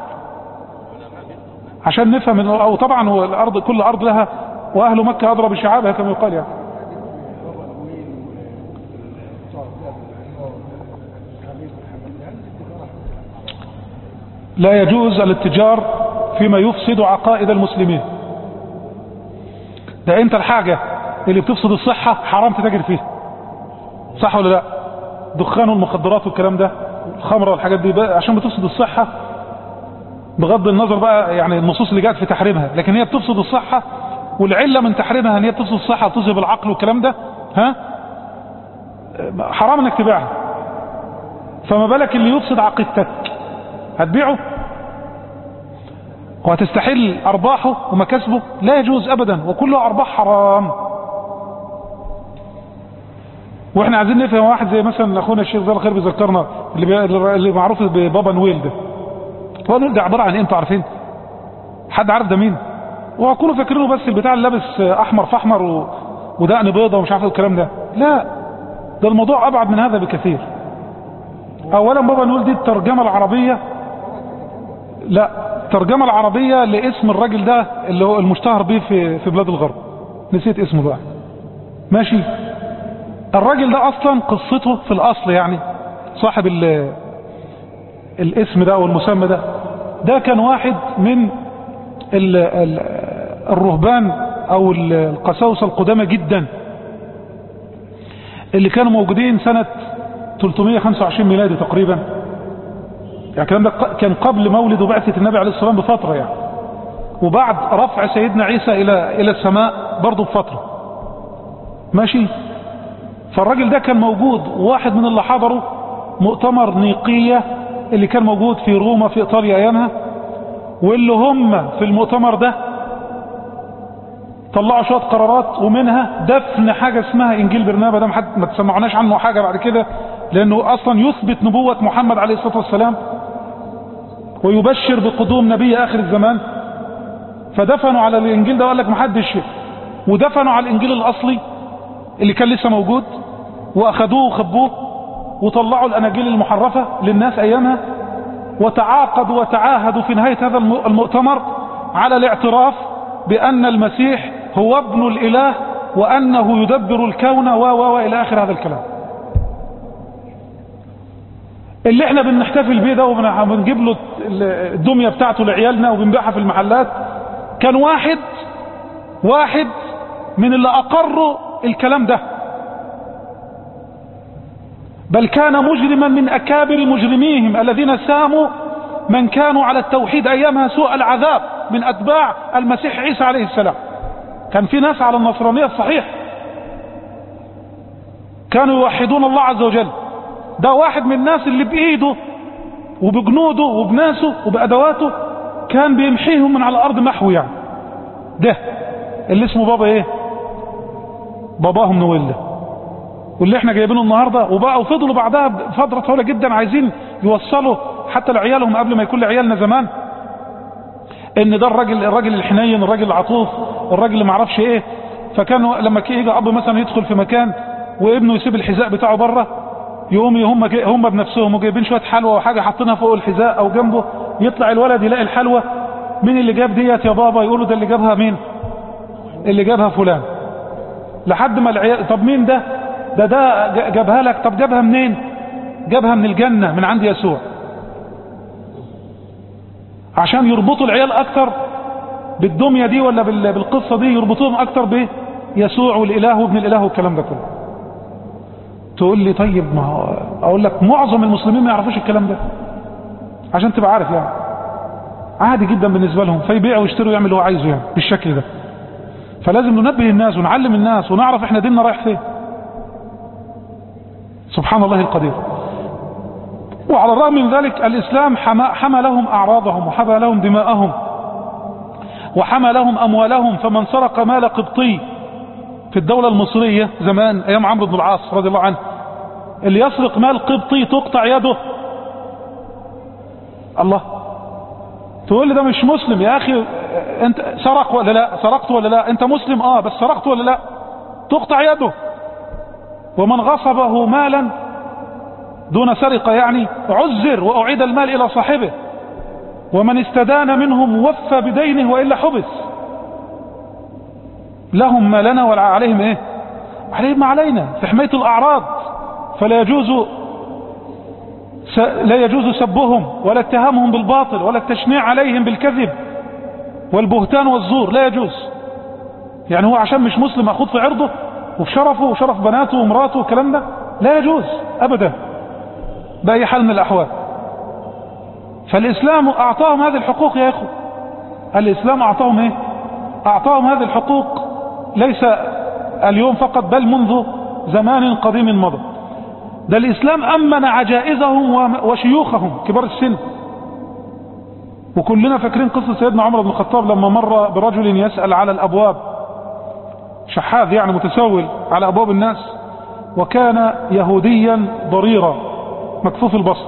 عشان نفهم إنه- او طبعا هو الارض كل ارض لها واهل مكة اضرب بشعابها كما يقال يعني لا يجوز الاتجار فيما يفسد عقائد المسلمين ده انت الحاجة اللي بتفسد الصحة حرام تتاجر فيها صح ولا لا دخان والمخدرات والكلام ده الخمرة والحاجات دي بقى عشان بتفسد الصحة بغض النظر بقى يعني النصوص اللي جاءت في تحريمها لكن هي بتفسد الصحة والعلة من تحريمها ان هي بتفسد الصحة وتذهب العقل والكلام ده ها حرام انك تبيعها فما بالك اللي يفسد عقيدتك هتبيعه وهتستحل ارباحه ومكاسبه لا يجوز ابدا وكله ارباح حرام واحنا عايزين نفهم واحد زي مثلا اخونا الشيخ زي الخير بيذكرنا اللي, بي... اللي معروف ببابا نويل ده هو نويل ده عباره عن ايه انتوا عارفين حد عارف ده مين وهكونوا فاكرينه بس البتاع اللي لابس احمر في احمر و... ودقن بيضه ومش عارف إيه الكلام ده لا ده الموضوع ابعد من هذا بكثير اولا بابا نقول دي الترجمة العربية لا الترجمة العربية لاسم الراجل ده اللي هو المشتهر به في في بلاد الغرب نسيت اسمه بقى ماشي الراجل ده اصلا قصته في الاصل يعني صاحب ال الاسم ده او المسمى ده ده كان واحد من ال ال الرهبان او ال- القساوسة القدامى جدا اللي كانوا موجودين سنة 325 ميلادي تقريبا يعني الكلام ده ق- كان قبل مولد وبعثة النبي عليه الصلاة والسلام بفترة يعني وبعد رفع سيدنا عيسى إلى إلى السماء برضه بفترة ماشي فالراجل ده كان موجود واحد من اللي حضروا مؤتمر نيقية اللي كان موجود في روما في إيطاليا أيامها واللي هم في المؤتمر ده طلعوا شوية قرارات ومنها دفن حاجة اسمها انجيل برنابا ده محد ما تسمعناش عنه حاجة بعد كده لانه اصلا يثبت نبوة محمد عليه الصلاة والسلام ويبشر بقدوم نبي اخر الزمان فدفنوا على الانجيل ده وقال لك محدش ودفنوا على الانجيل الاصلي اللي كان لسه موجود واخدوه وخبوه وطلعوا الاناجيل المحرفة للناس ايامها وتعاقدوا وتعاهدوا في نهاية هذا الم- المؤتمر على الاعتراف بان المسيح هو ابن الاله وانه يدبر الكون و و و الى اخر هذا الكلام اللي احنا بنحتفل بيه ده وبنجيب له الدميه بتاعته لعيالنا وبنبيعها في المحلات كان واحد واحد من اللي اقروا الكلام ده بل كان مجرما من اكابر مجرميهم الذين ساموا من كانوا على التوحيد ايامها سوء العذاب من اتباع المسيح عيسى عليه السلام كان في ناس على النصرانية الصحيح كانوا يوحدون الله عز وجل ده واحد من الناس اللي بإيده وبجنوده وبناسه وبأدواته كان بيمحيهم من على الأرض محو يعني ده اللي اسمه بابا ايه باباهم نويل ده واللي احنا جايبينه النهاردة وبقى وفضلوا بعدها فترة طويلة جدا عايزين يوصلوا حتى لعيالهم قبل ما يكون لعيالنا زمان ان ده الراجل الراجل الحنين الراجل العطوف الراجل اللي معرفش ايه فكانوا لما يجي اب مثلا يدخل في مكان وابنه يسيب الحذاء بتاعه بره يقوم هم هم بنفسهم وجايبين شويه حلوى وحاجه حاطينها فوق الحذاء او جنبه يطلع الولد يلاقي الحلوى مين اللي جاب ديت يا بابا يقولوا ده اللي جابها مين اللي جابها فلان لحد ما العيال طب مين ده ده ده جابها لك طب جابها منين جابها من الجنه من عند يسوع عشان يربطوا العيال اكتر بالدمية دي ولا بالقصة دي يربطوهم اكتر بيسوع والاله وابن الاله والكلام ده كله تقول لي طيب ما هو اقول لك معظم المسلمين ما يعرفوش الكلام ده عشان تبقى عارف يعني عادي جدا بالنسبة لهم فيبيعوا ويشتروا يعمل اللي هو عايزه يعني بالشكل ده فلازم ننبه الناس ونعلم الناس ونعرف احنا ديننا رايح فين سبحان الله القدير وعلى الرغم من ذلك الإسلام حمى, حمى لهم أعراضهم وحمى لهم دماءهم وحمى لهم أموالهم فمن سرق مال قبطي في الدولة المصرية زمان أيام عمرو بن العاص رضي الله عنه اللي يسرق مال قبطي تقطع يده الله تقول لي ده مش مسلم يا أخي أنت سرق ولا لا سرقت ولا لا أنت مسلم آه بس سرقت ولا لا تقطع يده ومن غصبه مالا دون سرقة يعني عزر وأعيد المال إلى صاحبه ومن استدان منهم وفى بدينه وإلا حبس لهم ما لنا ولا عليهم إيه عليهم ما علينا في حماية الأعراض فلا يجوز س... لا يجوز سبهم ولا اتهامهم بالباطل ولا التشنيع عليهم بالكذب والبهتان والزور لا يجوز يعني هو عشان مش مسلم أخذ في عرضه وفي شرفه وشرف بناته ومراته والكلام ده لا يجوز أبدا بأي حال من الأحوال فالإسلام أعطاهم هذه الحقوق يا إخوة الإسلام أعطاهم إيه أعطاهم هذه الحقوق ليس اليوم فقط بل منذ زمان قديم مضى ده الإسلام أمن عجائزهم وشيوخهم كبار السن وكلنا فاكرين قصة سيدنا عمر بن الخطاب لما مر برجل يسأل على الأبواب شحاذ يعني متسول على أبواب الناس وكان يهوديا ضريرا مكفوف البصر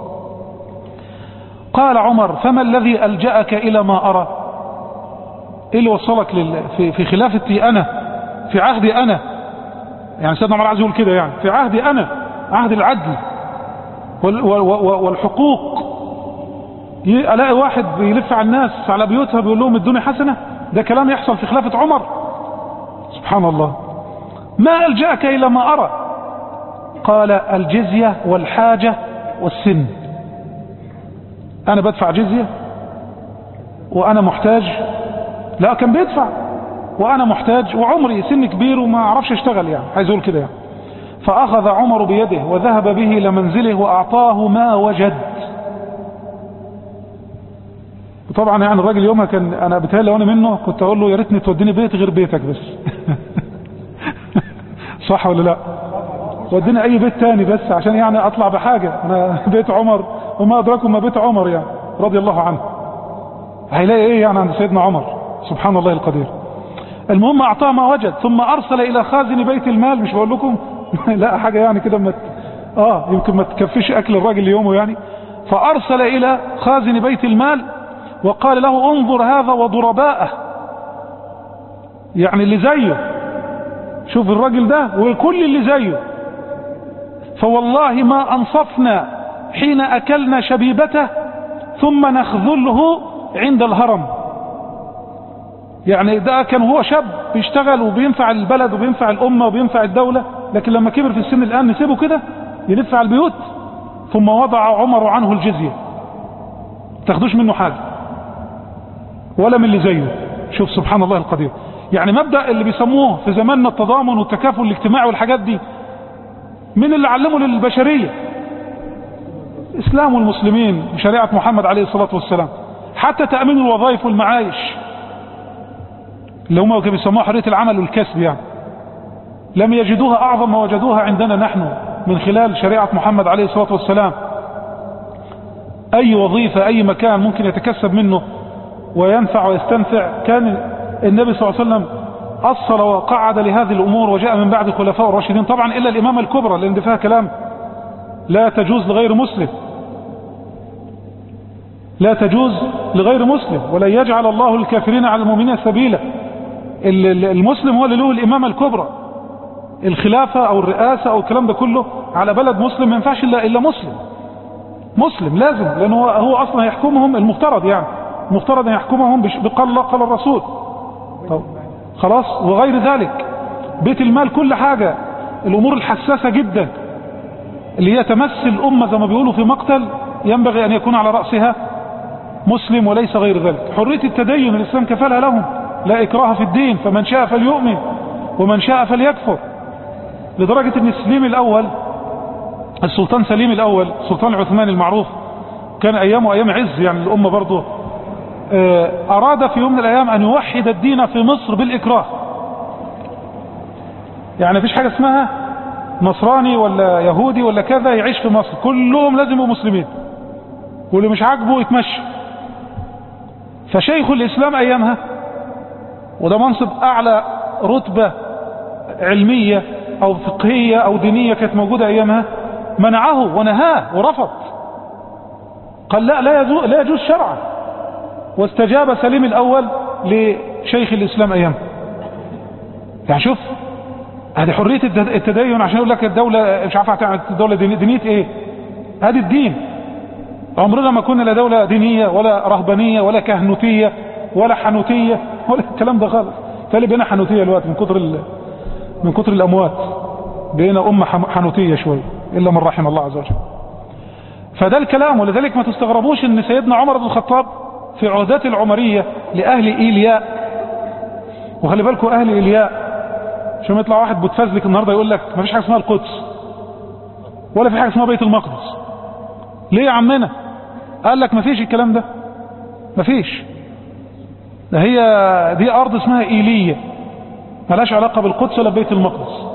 قال عمر فما الذي ألجأك إلى ما أرى إيه اللي وصلك لل... في... في خلافتي أنا في عهدي أنا يعني سيدنا عمر عايز يقول كده يعني في عهدي أنا عهد العدل وال... وال... والحقوق ي... ألاقي واحد بيلف على الناس على بيوتها بيقول لهم ادوني حسنة ده كلام يحصل في خلافة عمر سبحان الله ما ألجأك إلى ما أرى قال الجزية والحاجة والسن أنا بدفع جزية وأنا محتاج لا كان بيدفع وأنا محتاج وعمري سن كبير وما أعرفش اشتغل يعني عايز أقول كده يعني فأخذ عمر بيده وذهب به إلى منزله وأعطاه ما وجد وطبعا يعني الراجل يومها كان أنا بتهيألي وأنا منه كنت أقول له يا ريتني توديني بيت غير بيتك بس صح ولا لا ودينا اي بيت تاني بس عشان يعني اطلع بحاجة انا بيت عمر وما ادراكم ما بيت عمر يعني رضي الله عنه هيلاقي ايه يعني عند سيدنا عمر سبحان الله القدير المهم اعطاه ما وجد ثم ارسل الى خازن بيت المال مش بقول لكم لا حاجة يعني كده مت... اه يمكن ما تكفيش اكل الراجل يومه يعني فارسل الى خازن بيت المال وقال له انظر هذا وضرباءه يعني اللي زيه شوف الراجل ده وكل اللي زيه فوالله ما أنصفنا حين أكلنا شبيبته ثم نخذله عند الهرم يعني ده كان هو شاب بيشتغل وبينفع البلد وبينفع الأمة وبينفع الدولة لكن لما كبر في السن الآن نسيبه كده يلف على البيوت ثم وضع عمر عنه الجزية تاخدوش منه حاجة ولا من اللي زيه شوف سبحان الله القدير يعني مبدأ اللي بيسموه في زماننا التضامن والتكافل الاجتماعي والحاجات دي من اللي علمه للبشرية اسلام المسلمين وشريعة محمد عليه الصلاة والسلام حتى تأمين الوظائف والمعايش اللي هم كانوا بيسموها حرية العمل والكسب يعني لم يجدوها أعظم ما وجدوها عندنا نحن من خلال شريعة محمد عليه الصلاة والسلام أي وظيفة أي مكان ممكن يتكسب منه وينفع ويستنفع كان النبي صلى الله عليه وسلم أصل وقعد لهذه الأمور وجاء من بعد الخلفاء الراشدين طبعا إلا الإمامة الكبرى لأن دي فيها كلام لا تجوز لغير مسلم لا تجوز لغير مسلم ولن يجعل الله الكافرين على المؤمنين سبيلا المسلم هو اللي له الإمامة الكبرى الخلافة أو الرئاسة أو الكلام ده كله على بلد مسلم ما ينفعش إلا, إلا مسلم مسلم لازم لأنه هو, هو أصلا يحكمهم المفترض يعني المفترض أن يحكمهم بقال الله قال الرسول طب خلاص وغير ذلك بيت المال كل حاجة الأمور الحساسة جدا اللي هي تمس الأمة زي ما بيقولوا في مقتل ينبغي أن يكون على رأسها مسلم وليس غير ذلك حرية التدين الإسلام كفلها لهم لا إكراه في الدين فمن شاء فليؤمن ومن شاء فليكفر لدرجة أن السليم الأول السلطان سليم الأول السلطان العثماني المعروف كان أيامه أيام عز يعني الأمة برضه أراد في يوم من الأيام أن يوحد الدين في مصر بالإكراه يعني مفيش حاجة اسمها نصراني ولا يهودي ولا كذا يعيش في مصر كلهم لازم يبقوا مسلمين واللي مش عاجبه يتمشى فشيخ الإسلام أيامها وده منصب أعلى رتبة علمية أو فقهية أو دينية كانت موجودة أيامها منعه ونهاه ورفض قال لا لا يجوز, لا يجوز شرعا واستجاب سليم الأول لشيخ الإسلام أيام يعني شوف هذه حرية التدين عشان يقول لك الدولة مش عارف هتعمل الدولة دينية, دينية ايه هذه الدين عمرنا ما كنا لا دولة دينية ولا رهبانية ولا كهنوتية ولا حنوتية ولا الكلام ده خالص فاللي بينا حنوتية الوقت من كتر من كتر الأموات بقينا أمة حنوتية شوية إلا من رحم الله عز وجل فده الكلام ولذلك ما تستغربوش ان سيدنا عمر بن الخطاب في عهدات العمرية لأهل إيلياء وخلي بالكم أهل إيلياء عشان ما يطلع واحد بتفزلك النهاردة يقول لك ما فيش حاجة اسمها القدس ولا في حاجة اسمها بيت المقدس ليه يا عمنا قال لك ما فيش الكلام ده ما فيش ده هي دي أرض اسمها إيلية ملاش علاقة بالقدس ولا بيت المقدس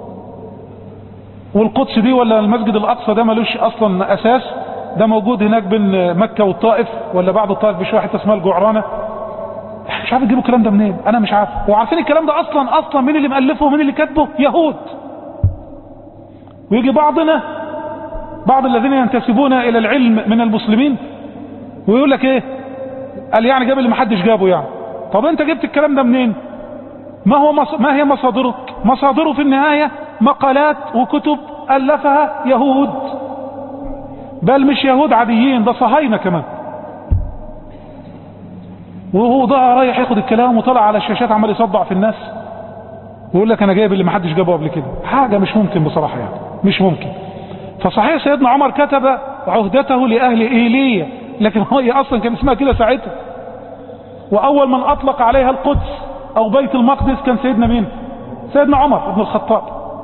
والقدس دي ولا المسجد الأقصى ده ملوش أصلا أساس ده موجود هناك بين مكة والطائف ولا بعد الطائف بشوية حتة اسمها الجعرانة مش عارف يجيبوا الكلام ده منين انا مش عارف وعارفين الكلام ده اصلا اصلا مين اللي مؤلفه ومين اللي كاتبه يهود ويجي بعضنا بعض الذين ينتسبون الى العلم من المسلمين ويقول لك ايه قال يعني جاب اللي محدش جابه يعني طب انت جبت الكلام ده منين ما هو مص... ما هي مصادرك مصادره في النهاية مقالات وكتب ألفها يهود بل مش يهود عاديين ده صهاينة كمان وهو ضاع رايح ياخد الكلام وطلع على الشاشات عمال يصدع في الناس ويقول لك انا جايب اللي محدش جابه قبل كده حاجة مش ممكن بصراحة يعني مش ممكن فصحيح سيدنا عمر كتب عهدته لأهل إيلية لكن هي أصلا كان اسمها كده ساعتها وأول من أطلق عليها القدس أو بيت المقدس كان سيدنا مين سيدنا عمر بن الخطاب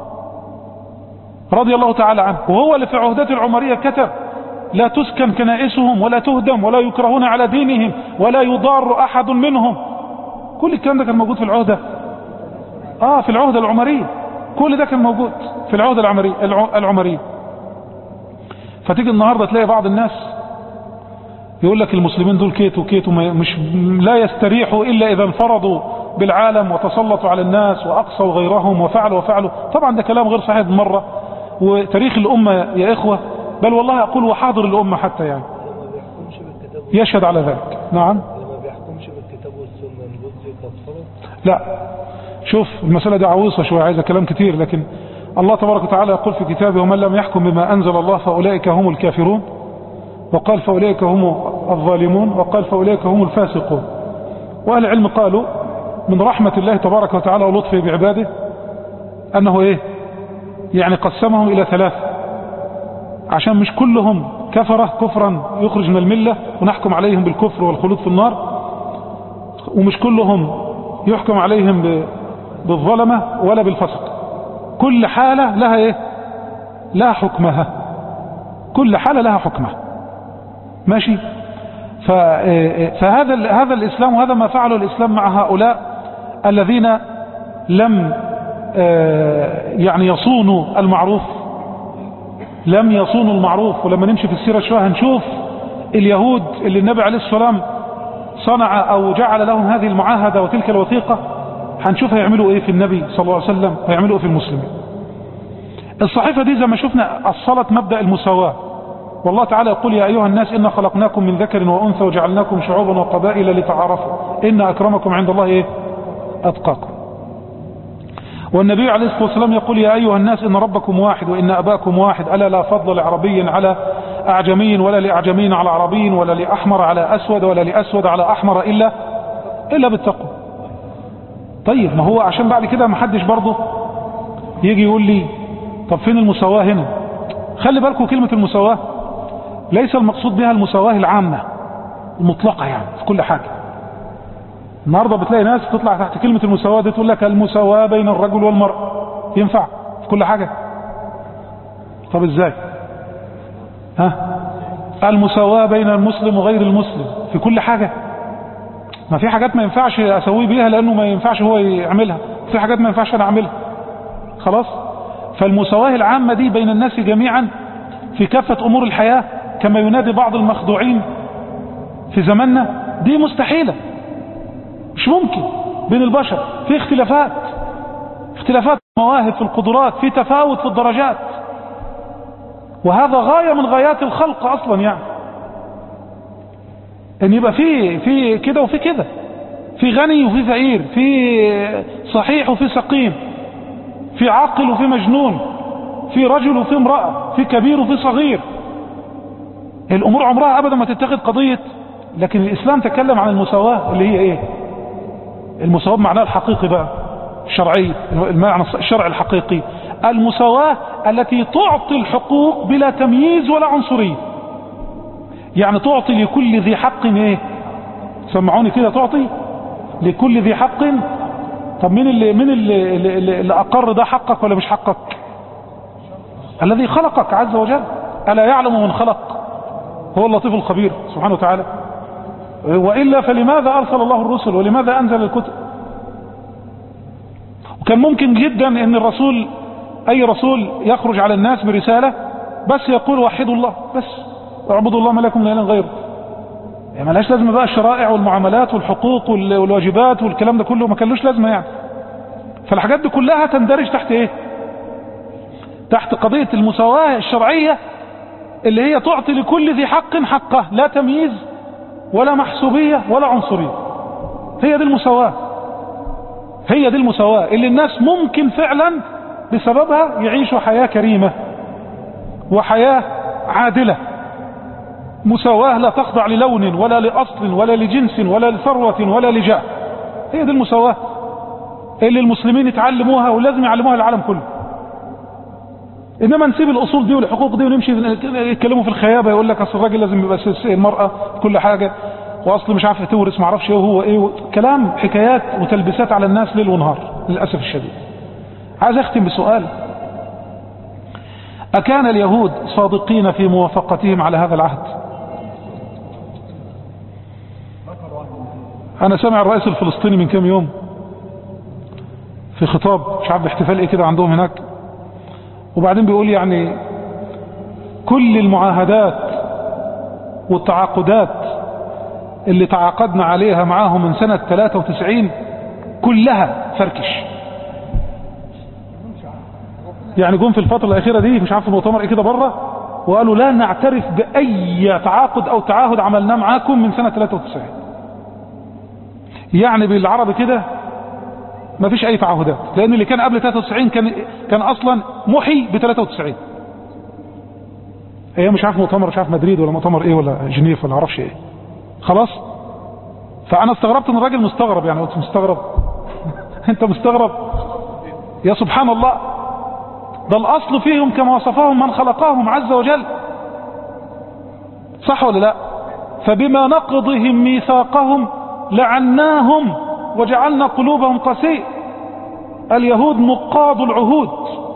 رضي الله تعالى عنه وهو اللي في عهدته العمرية كتب لا تسكن كنائسهم ولا تهدم ولا يكرهون على دينهم ولا يضار أحد منهم كل الكلام ده كان موجود في العهدة آه في العهدة العمرية كل ده كان موجود في العهدة العمرية, العمرية فتيجي النهاردة تلاقي بعض الناس يقول لك المسلمين دول كيت وكيت مش لا يستريحوا إلا إذا انفرضوا بالعالم وتسلطوا على الناس وأقصوا غيرهم وفعلوا وفعلوا طبعا ده كلام غير صحيح مرة وتاريخ الأمة يا إخوة بل والله أقول وحاضر الأمة حتى يعني يشهد على ذلك نعم ما بيحكمش بالكتاب والسنة الجزء كفره لا شوف المسألة دي عويصة شوية عايزة كلام كتير لكن الله تبارك وتعالى يقول في كتابه ومن لم يحكم بما أنزل الله فأولئك هم الكافرون وقال فأولئك هم الظالمون وقال فأولئك هم الفاسقون وأهل العلم قالوا من رحمة الله تبارك وتعالى ولطفه بعباده أنه إيه يعني قسمهم إلى ثلاثة عشان مش كلهم كفرة كفرا يخرج من الملة ونحكم عليهم بالكفر والخلود في النار ومش كلهم يحكم عليهم ب- بالظلمة ولا بالفسق كل حالة لها ايه لها حكمها كل حالة لها حكمها ماشي ف- فهذا ال- هذا الإسلام وهذا ما فعله الإسلام مع هؤلاء الذين لم آه، يعني يصونوا المعروف لم يصونوا المعروف ولما نمشي في السيرة شوية هنشوف اليهود اللي النبي عليه الصلاة والسلام صنع أو جعل لهم هذه المعاهدة وتلك الوثيقة هنشوف هيعملوا ايه في النبي صلى الله عليه وسلم ويعملوا ايه في المسلمين الصحيفة دي زي ما شفنا أصلت مبدأ المساواة والله تعالى يقول يا أيها الناس إنا خلقناكم من ذكر وأنثى وجعلناكم شعوبا وقبائل لتعارفوا إن أكرمكم عند الله إيه أتقاكم والنبي عليه الصلاة والسلام يقول يا أيها الناس إن ربكم واحد وإن أباكم واحد ألا لا فضل لعربي على أعجمي ولا لأعجمي على عربي ولا لأحمر على أسود ولا لأسود على أحمر إلا إلا بالتقوى طيب ما هو عشان بعد كده ما حدش برضه يجي يقول لي طب فين المساواة هنا خلي بالكم كلمة المساواة ليس المقصود بها المساواة العامة المطلقة يعني في كل حاجة النهاردة بتلاقي ناس تطلع تحت كلمة المساواة دي تقول لك المساواة بين الرجل والمرأة ينفع في كل حاجة طب ازاي ها المساواة بين المسلم وغير المسلم في كل حاجة ما في حاجات ما ينفعش اسويه بيها لانه ما ينفعش هو يعملها في حاجات ما ينفعش انا اعملها خلاص فالمساواة العامة دي بين الناس جميعا في كافة امور الحياة كما ينادي بعض المخدوعين في زماننا دي مستحيلة مش ممكن بين البشر في اختلافات اختلافات مواهب في القدرات في تفاوت في الدرجات وهذا غاية من غايات الخلق اصلا يعني ان يبقى في في كده وفي كده في غني وفي فقير في صحيح وفي سقيم في عاقل وفي مجنون في رجل وفي امرأة في كبير وفي صغير الامور عمرها ابدا ما تتخذ قضية لكن الاسلام تكلم عن المساواة اللي هي ايه المساواة بمعناها الحقيقي بقى الشرعي المعنى الشرع الحقيقي المساواة التي تعطي الحقوق بلا تمييز ولا عنصرية يعني تعطي لكل ذي حق ايه سمعوني كده تعطي لكل ذي حق طب مين اللي مين اللي, اللي, اللي اقر ده حقك ولا مش حقك الذي خلقك عز وجل الا يعلم من خلق هو اللطيف الخبير سبحانه وتعالى وإلا فلماذا أرسل الله الرسل ولماذا أنزل الكتب وكان ممكن جدا أن الرسول أي رسول يخرج على الناس برسالة بس يقول وحدوا الله بس اعبدوا الله ما لكم من اله غيره يعني ملهاش لازمه بقى الشرائع والمعاملات والحقوق وال- والواجبات والكلام ده كله ما كانلوش لازمه يعني فالحاجات دي كلها تندرج تحت ايه تحت قضيه المساواه الشرعيه اللي هي تعطي لكل ذي حق حقه لا تمييز ولا محسوبيه ولا عنصريه هي دي المساواه هي دي المساواه اللي الناس ممكن فعلا بسببها يعيشوا حياه كريمه وحياه عادله مساواة لا تخضع للون ولا لأصل ولا لجنس ولا لثروة ولا لجاه هي دي المساواة اللي المسلمين يتعلموها ولازم يعلموها العالم كله انما نسيب الاصول دي والحقوق دي ونمشي يتكلموا في الخيابه يقول لك اصل الراجل لازم يبقى س- المراه في كل حاجه واصل مش عارف تورث ما اعرفش ايه وهو ايه كلام حكايات وتلبيسات على الناس ليل ونهار للاسف الشديد عايز اختم بسؤال اكان اليهود صادقين في موافقتهم على هذا العهد انا سامع الرئيس الفلسطيني من كام يوم في خطاب مش عارف احتفال ايه كده عندهم هناك وبعدين بيقول يعني كل المعاهدات والتعاقدات اللي تعاقدنا عليها معاهم من سنة 93 كلها فركش يعني جم في الفترة الأخيرة دي مش عارف المؤتمر ايه كده بره وقالوا لا نعترف بأي تعاقد أو تعاهد عملناه معاكم من سنة 93 يعني بالعربي كده ما فيش اي تعهدات لان اللي كان قبل 93 كان كان اصلا محي ب 93 هي مش عارف مؤتمر مش عارف مدريد ولا مؤتمر ايه ولا جنيف ولا عارفش ايه خلاص فانا استغربت ان الراجل مستغرب يعني قلت مستغرب انت مستغرب يا سبحان الله ده الاصل فيهم كما وصفهم من خلقهم عز وجل صح ولا لا فبما نقضهم ميثاقهم لعناهم وجعلنا قلوبهم قسيء اليهود نقاض العهود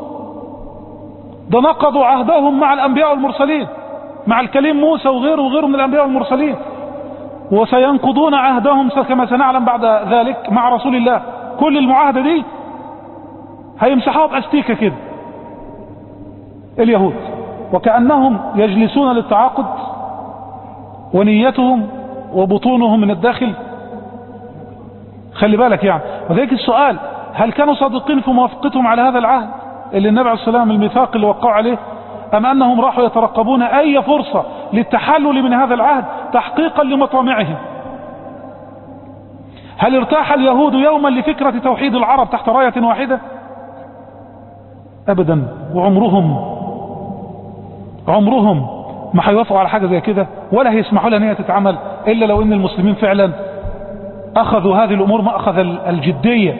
ده نقضوا عهدهم مع الأنبياء والمرسلين مع الكليم موسى وغيره وغيره من الأنبياء والمرسلين وسينقضون عهدهم كما سنعلم بعد ذلك مع رسول الله كل المعاهدة دي هيمسحوها بأستيكة كده اليهود وكأنهم يجلسون للتعاقد ونيتهم وبطونهم من الداخل خلي بالك يعني وذلك السؤال هل كانوا صادقين في موافقتهم على هذا العهد اللي النبي عليه السلام الميثاق اللي وقعوا عليه أم أنهم راحوا يترقبون أي فرصة للتحلل من هذا العهد تحقيقا لمطامعهم هل ارتاح اليهود يوما لفكرة توحيد العرب تحت راية واحدة أبدا وعمرهم عمرهم ما هيوافقوا على حاجة زي كده ولا هيسمحوا لها ان هي تتعمل إلا لو أن المسلمين فعلا أخذوا هذه الأمور ما أخذ الجدية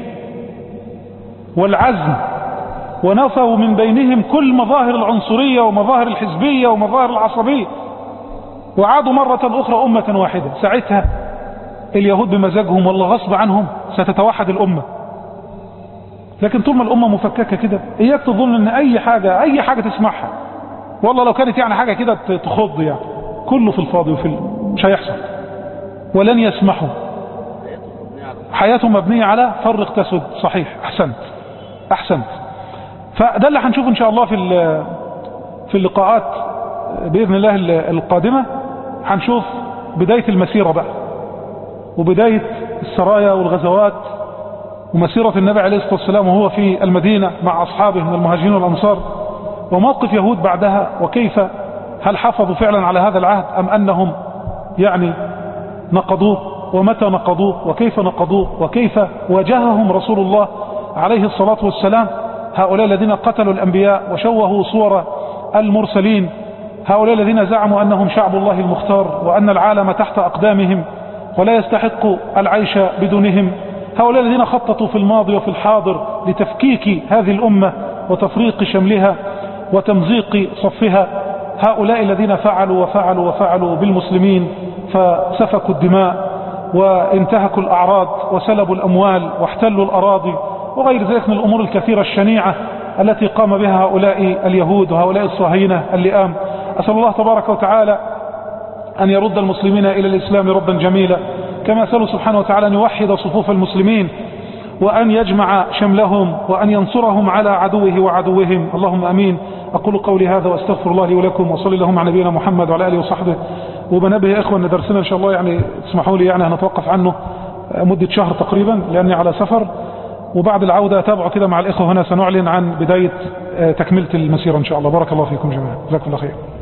والعزم ونفوا من بينهم كل مظاهر العنصرية ومظاهر الحزبية ومظاهر العصبية وعادوا مرة أخرى أمة واحدة ساعتها اليهود بمزاجهم والله غصب عنهم ستتوحد الأمة لكن طول ما الأمة مفككة كده إياك تظن أن أي حاجة أي حاجة تسمعها والله لو كانت يعني حاجة كده تخض يعني كله في الفاضي وفي مش هيحصل ولن يسمحوا حياتهم مبنية على فرق تسد صحيح أحسنت أحسنت فده اللي هنشوفه إن شاء الله في في اللقاءات بإذن الله القادمة هنشوف بداية المسيرة بقى وبداية السرايا والغزوات ومسيرة النبي عليه الصلاة والسلام وهو في المدينة مع أصحابه من المهاجرين والأنصار وموقف يهود بعدها وكيف هل حافظوا فعلا على هذا العهد أم أنهم يعني نقضوه ومتى نقضوه وكيف نقضوه وكيف واجههم رسول الله عليه الصلاة والسلام هؤلاء الذين قتلوا الأنبياء وشوهوا صور المرسلين هؤلاء الذين زعموا أنهم شعب الله المختار وأن العالم تحت أقدامهم ولا يستحق العيش بدونهم هؤلاء الذين خططوا في الماضي وفي الحاضر لتفكيك هذه الأمة وتفريق شملها وتمزيق صفها هؤلاء الذين فعلوا وفعلوا وفعلوا بالمسلمين فسفكوا الدماء وانتهكوا الأعراض وسلبوا الأموال واحتلوا الأراضي وغير ذلك من الأمور الكثيرة الشنيعة التي قام بها هؤلاء اليهود وهؤلاء الصهاينة اللئام أسأل الله تبارك وتعالى أن يرد المسلمين إلى الإسلام ردا جميلا كما أسأله سبحانه وتعالى أن يوحد صفوف المسلمين وأن يجمع شملهم وأن ينصرهم على عدوه وعدوهم اللهم أمين أقول قولي هذا وأستغفر الله لي ولكم وصلي اللهم على نبينا محمد وعلى آله وصحبه وبنبه يا إخوة أن درسنا إن شاء الله يعني تسمحوا لي يعني هنتوقف عنه مدة شهر تقريبا لأني على سفر وبعد العودة تابعوا كده مع الإخوة هنا سنعلن عن بداية تكملة المسيرة إن شاء الله بارك الله فيكم جميعا جزاكم الله خير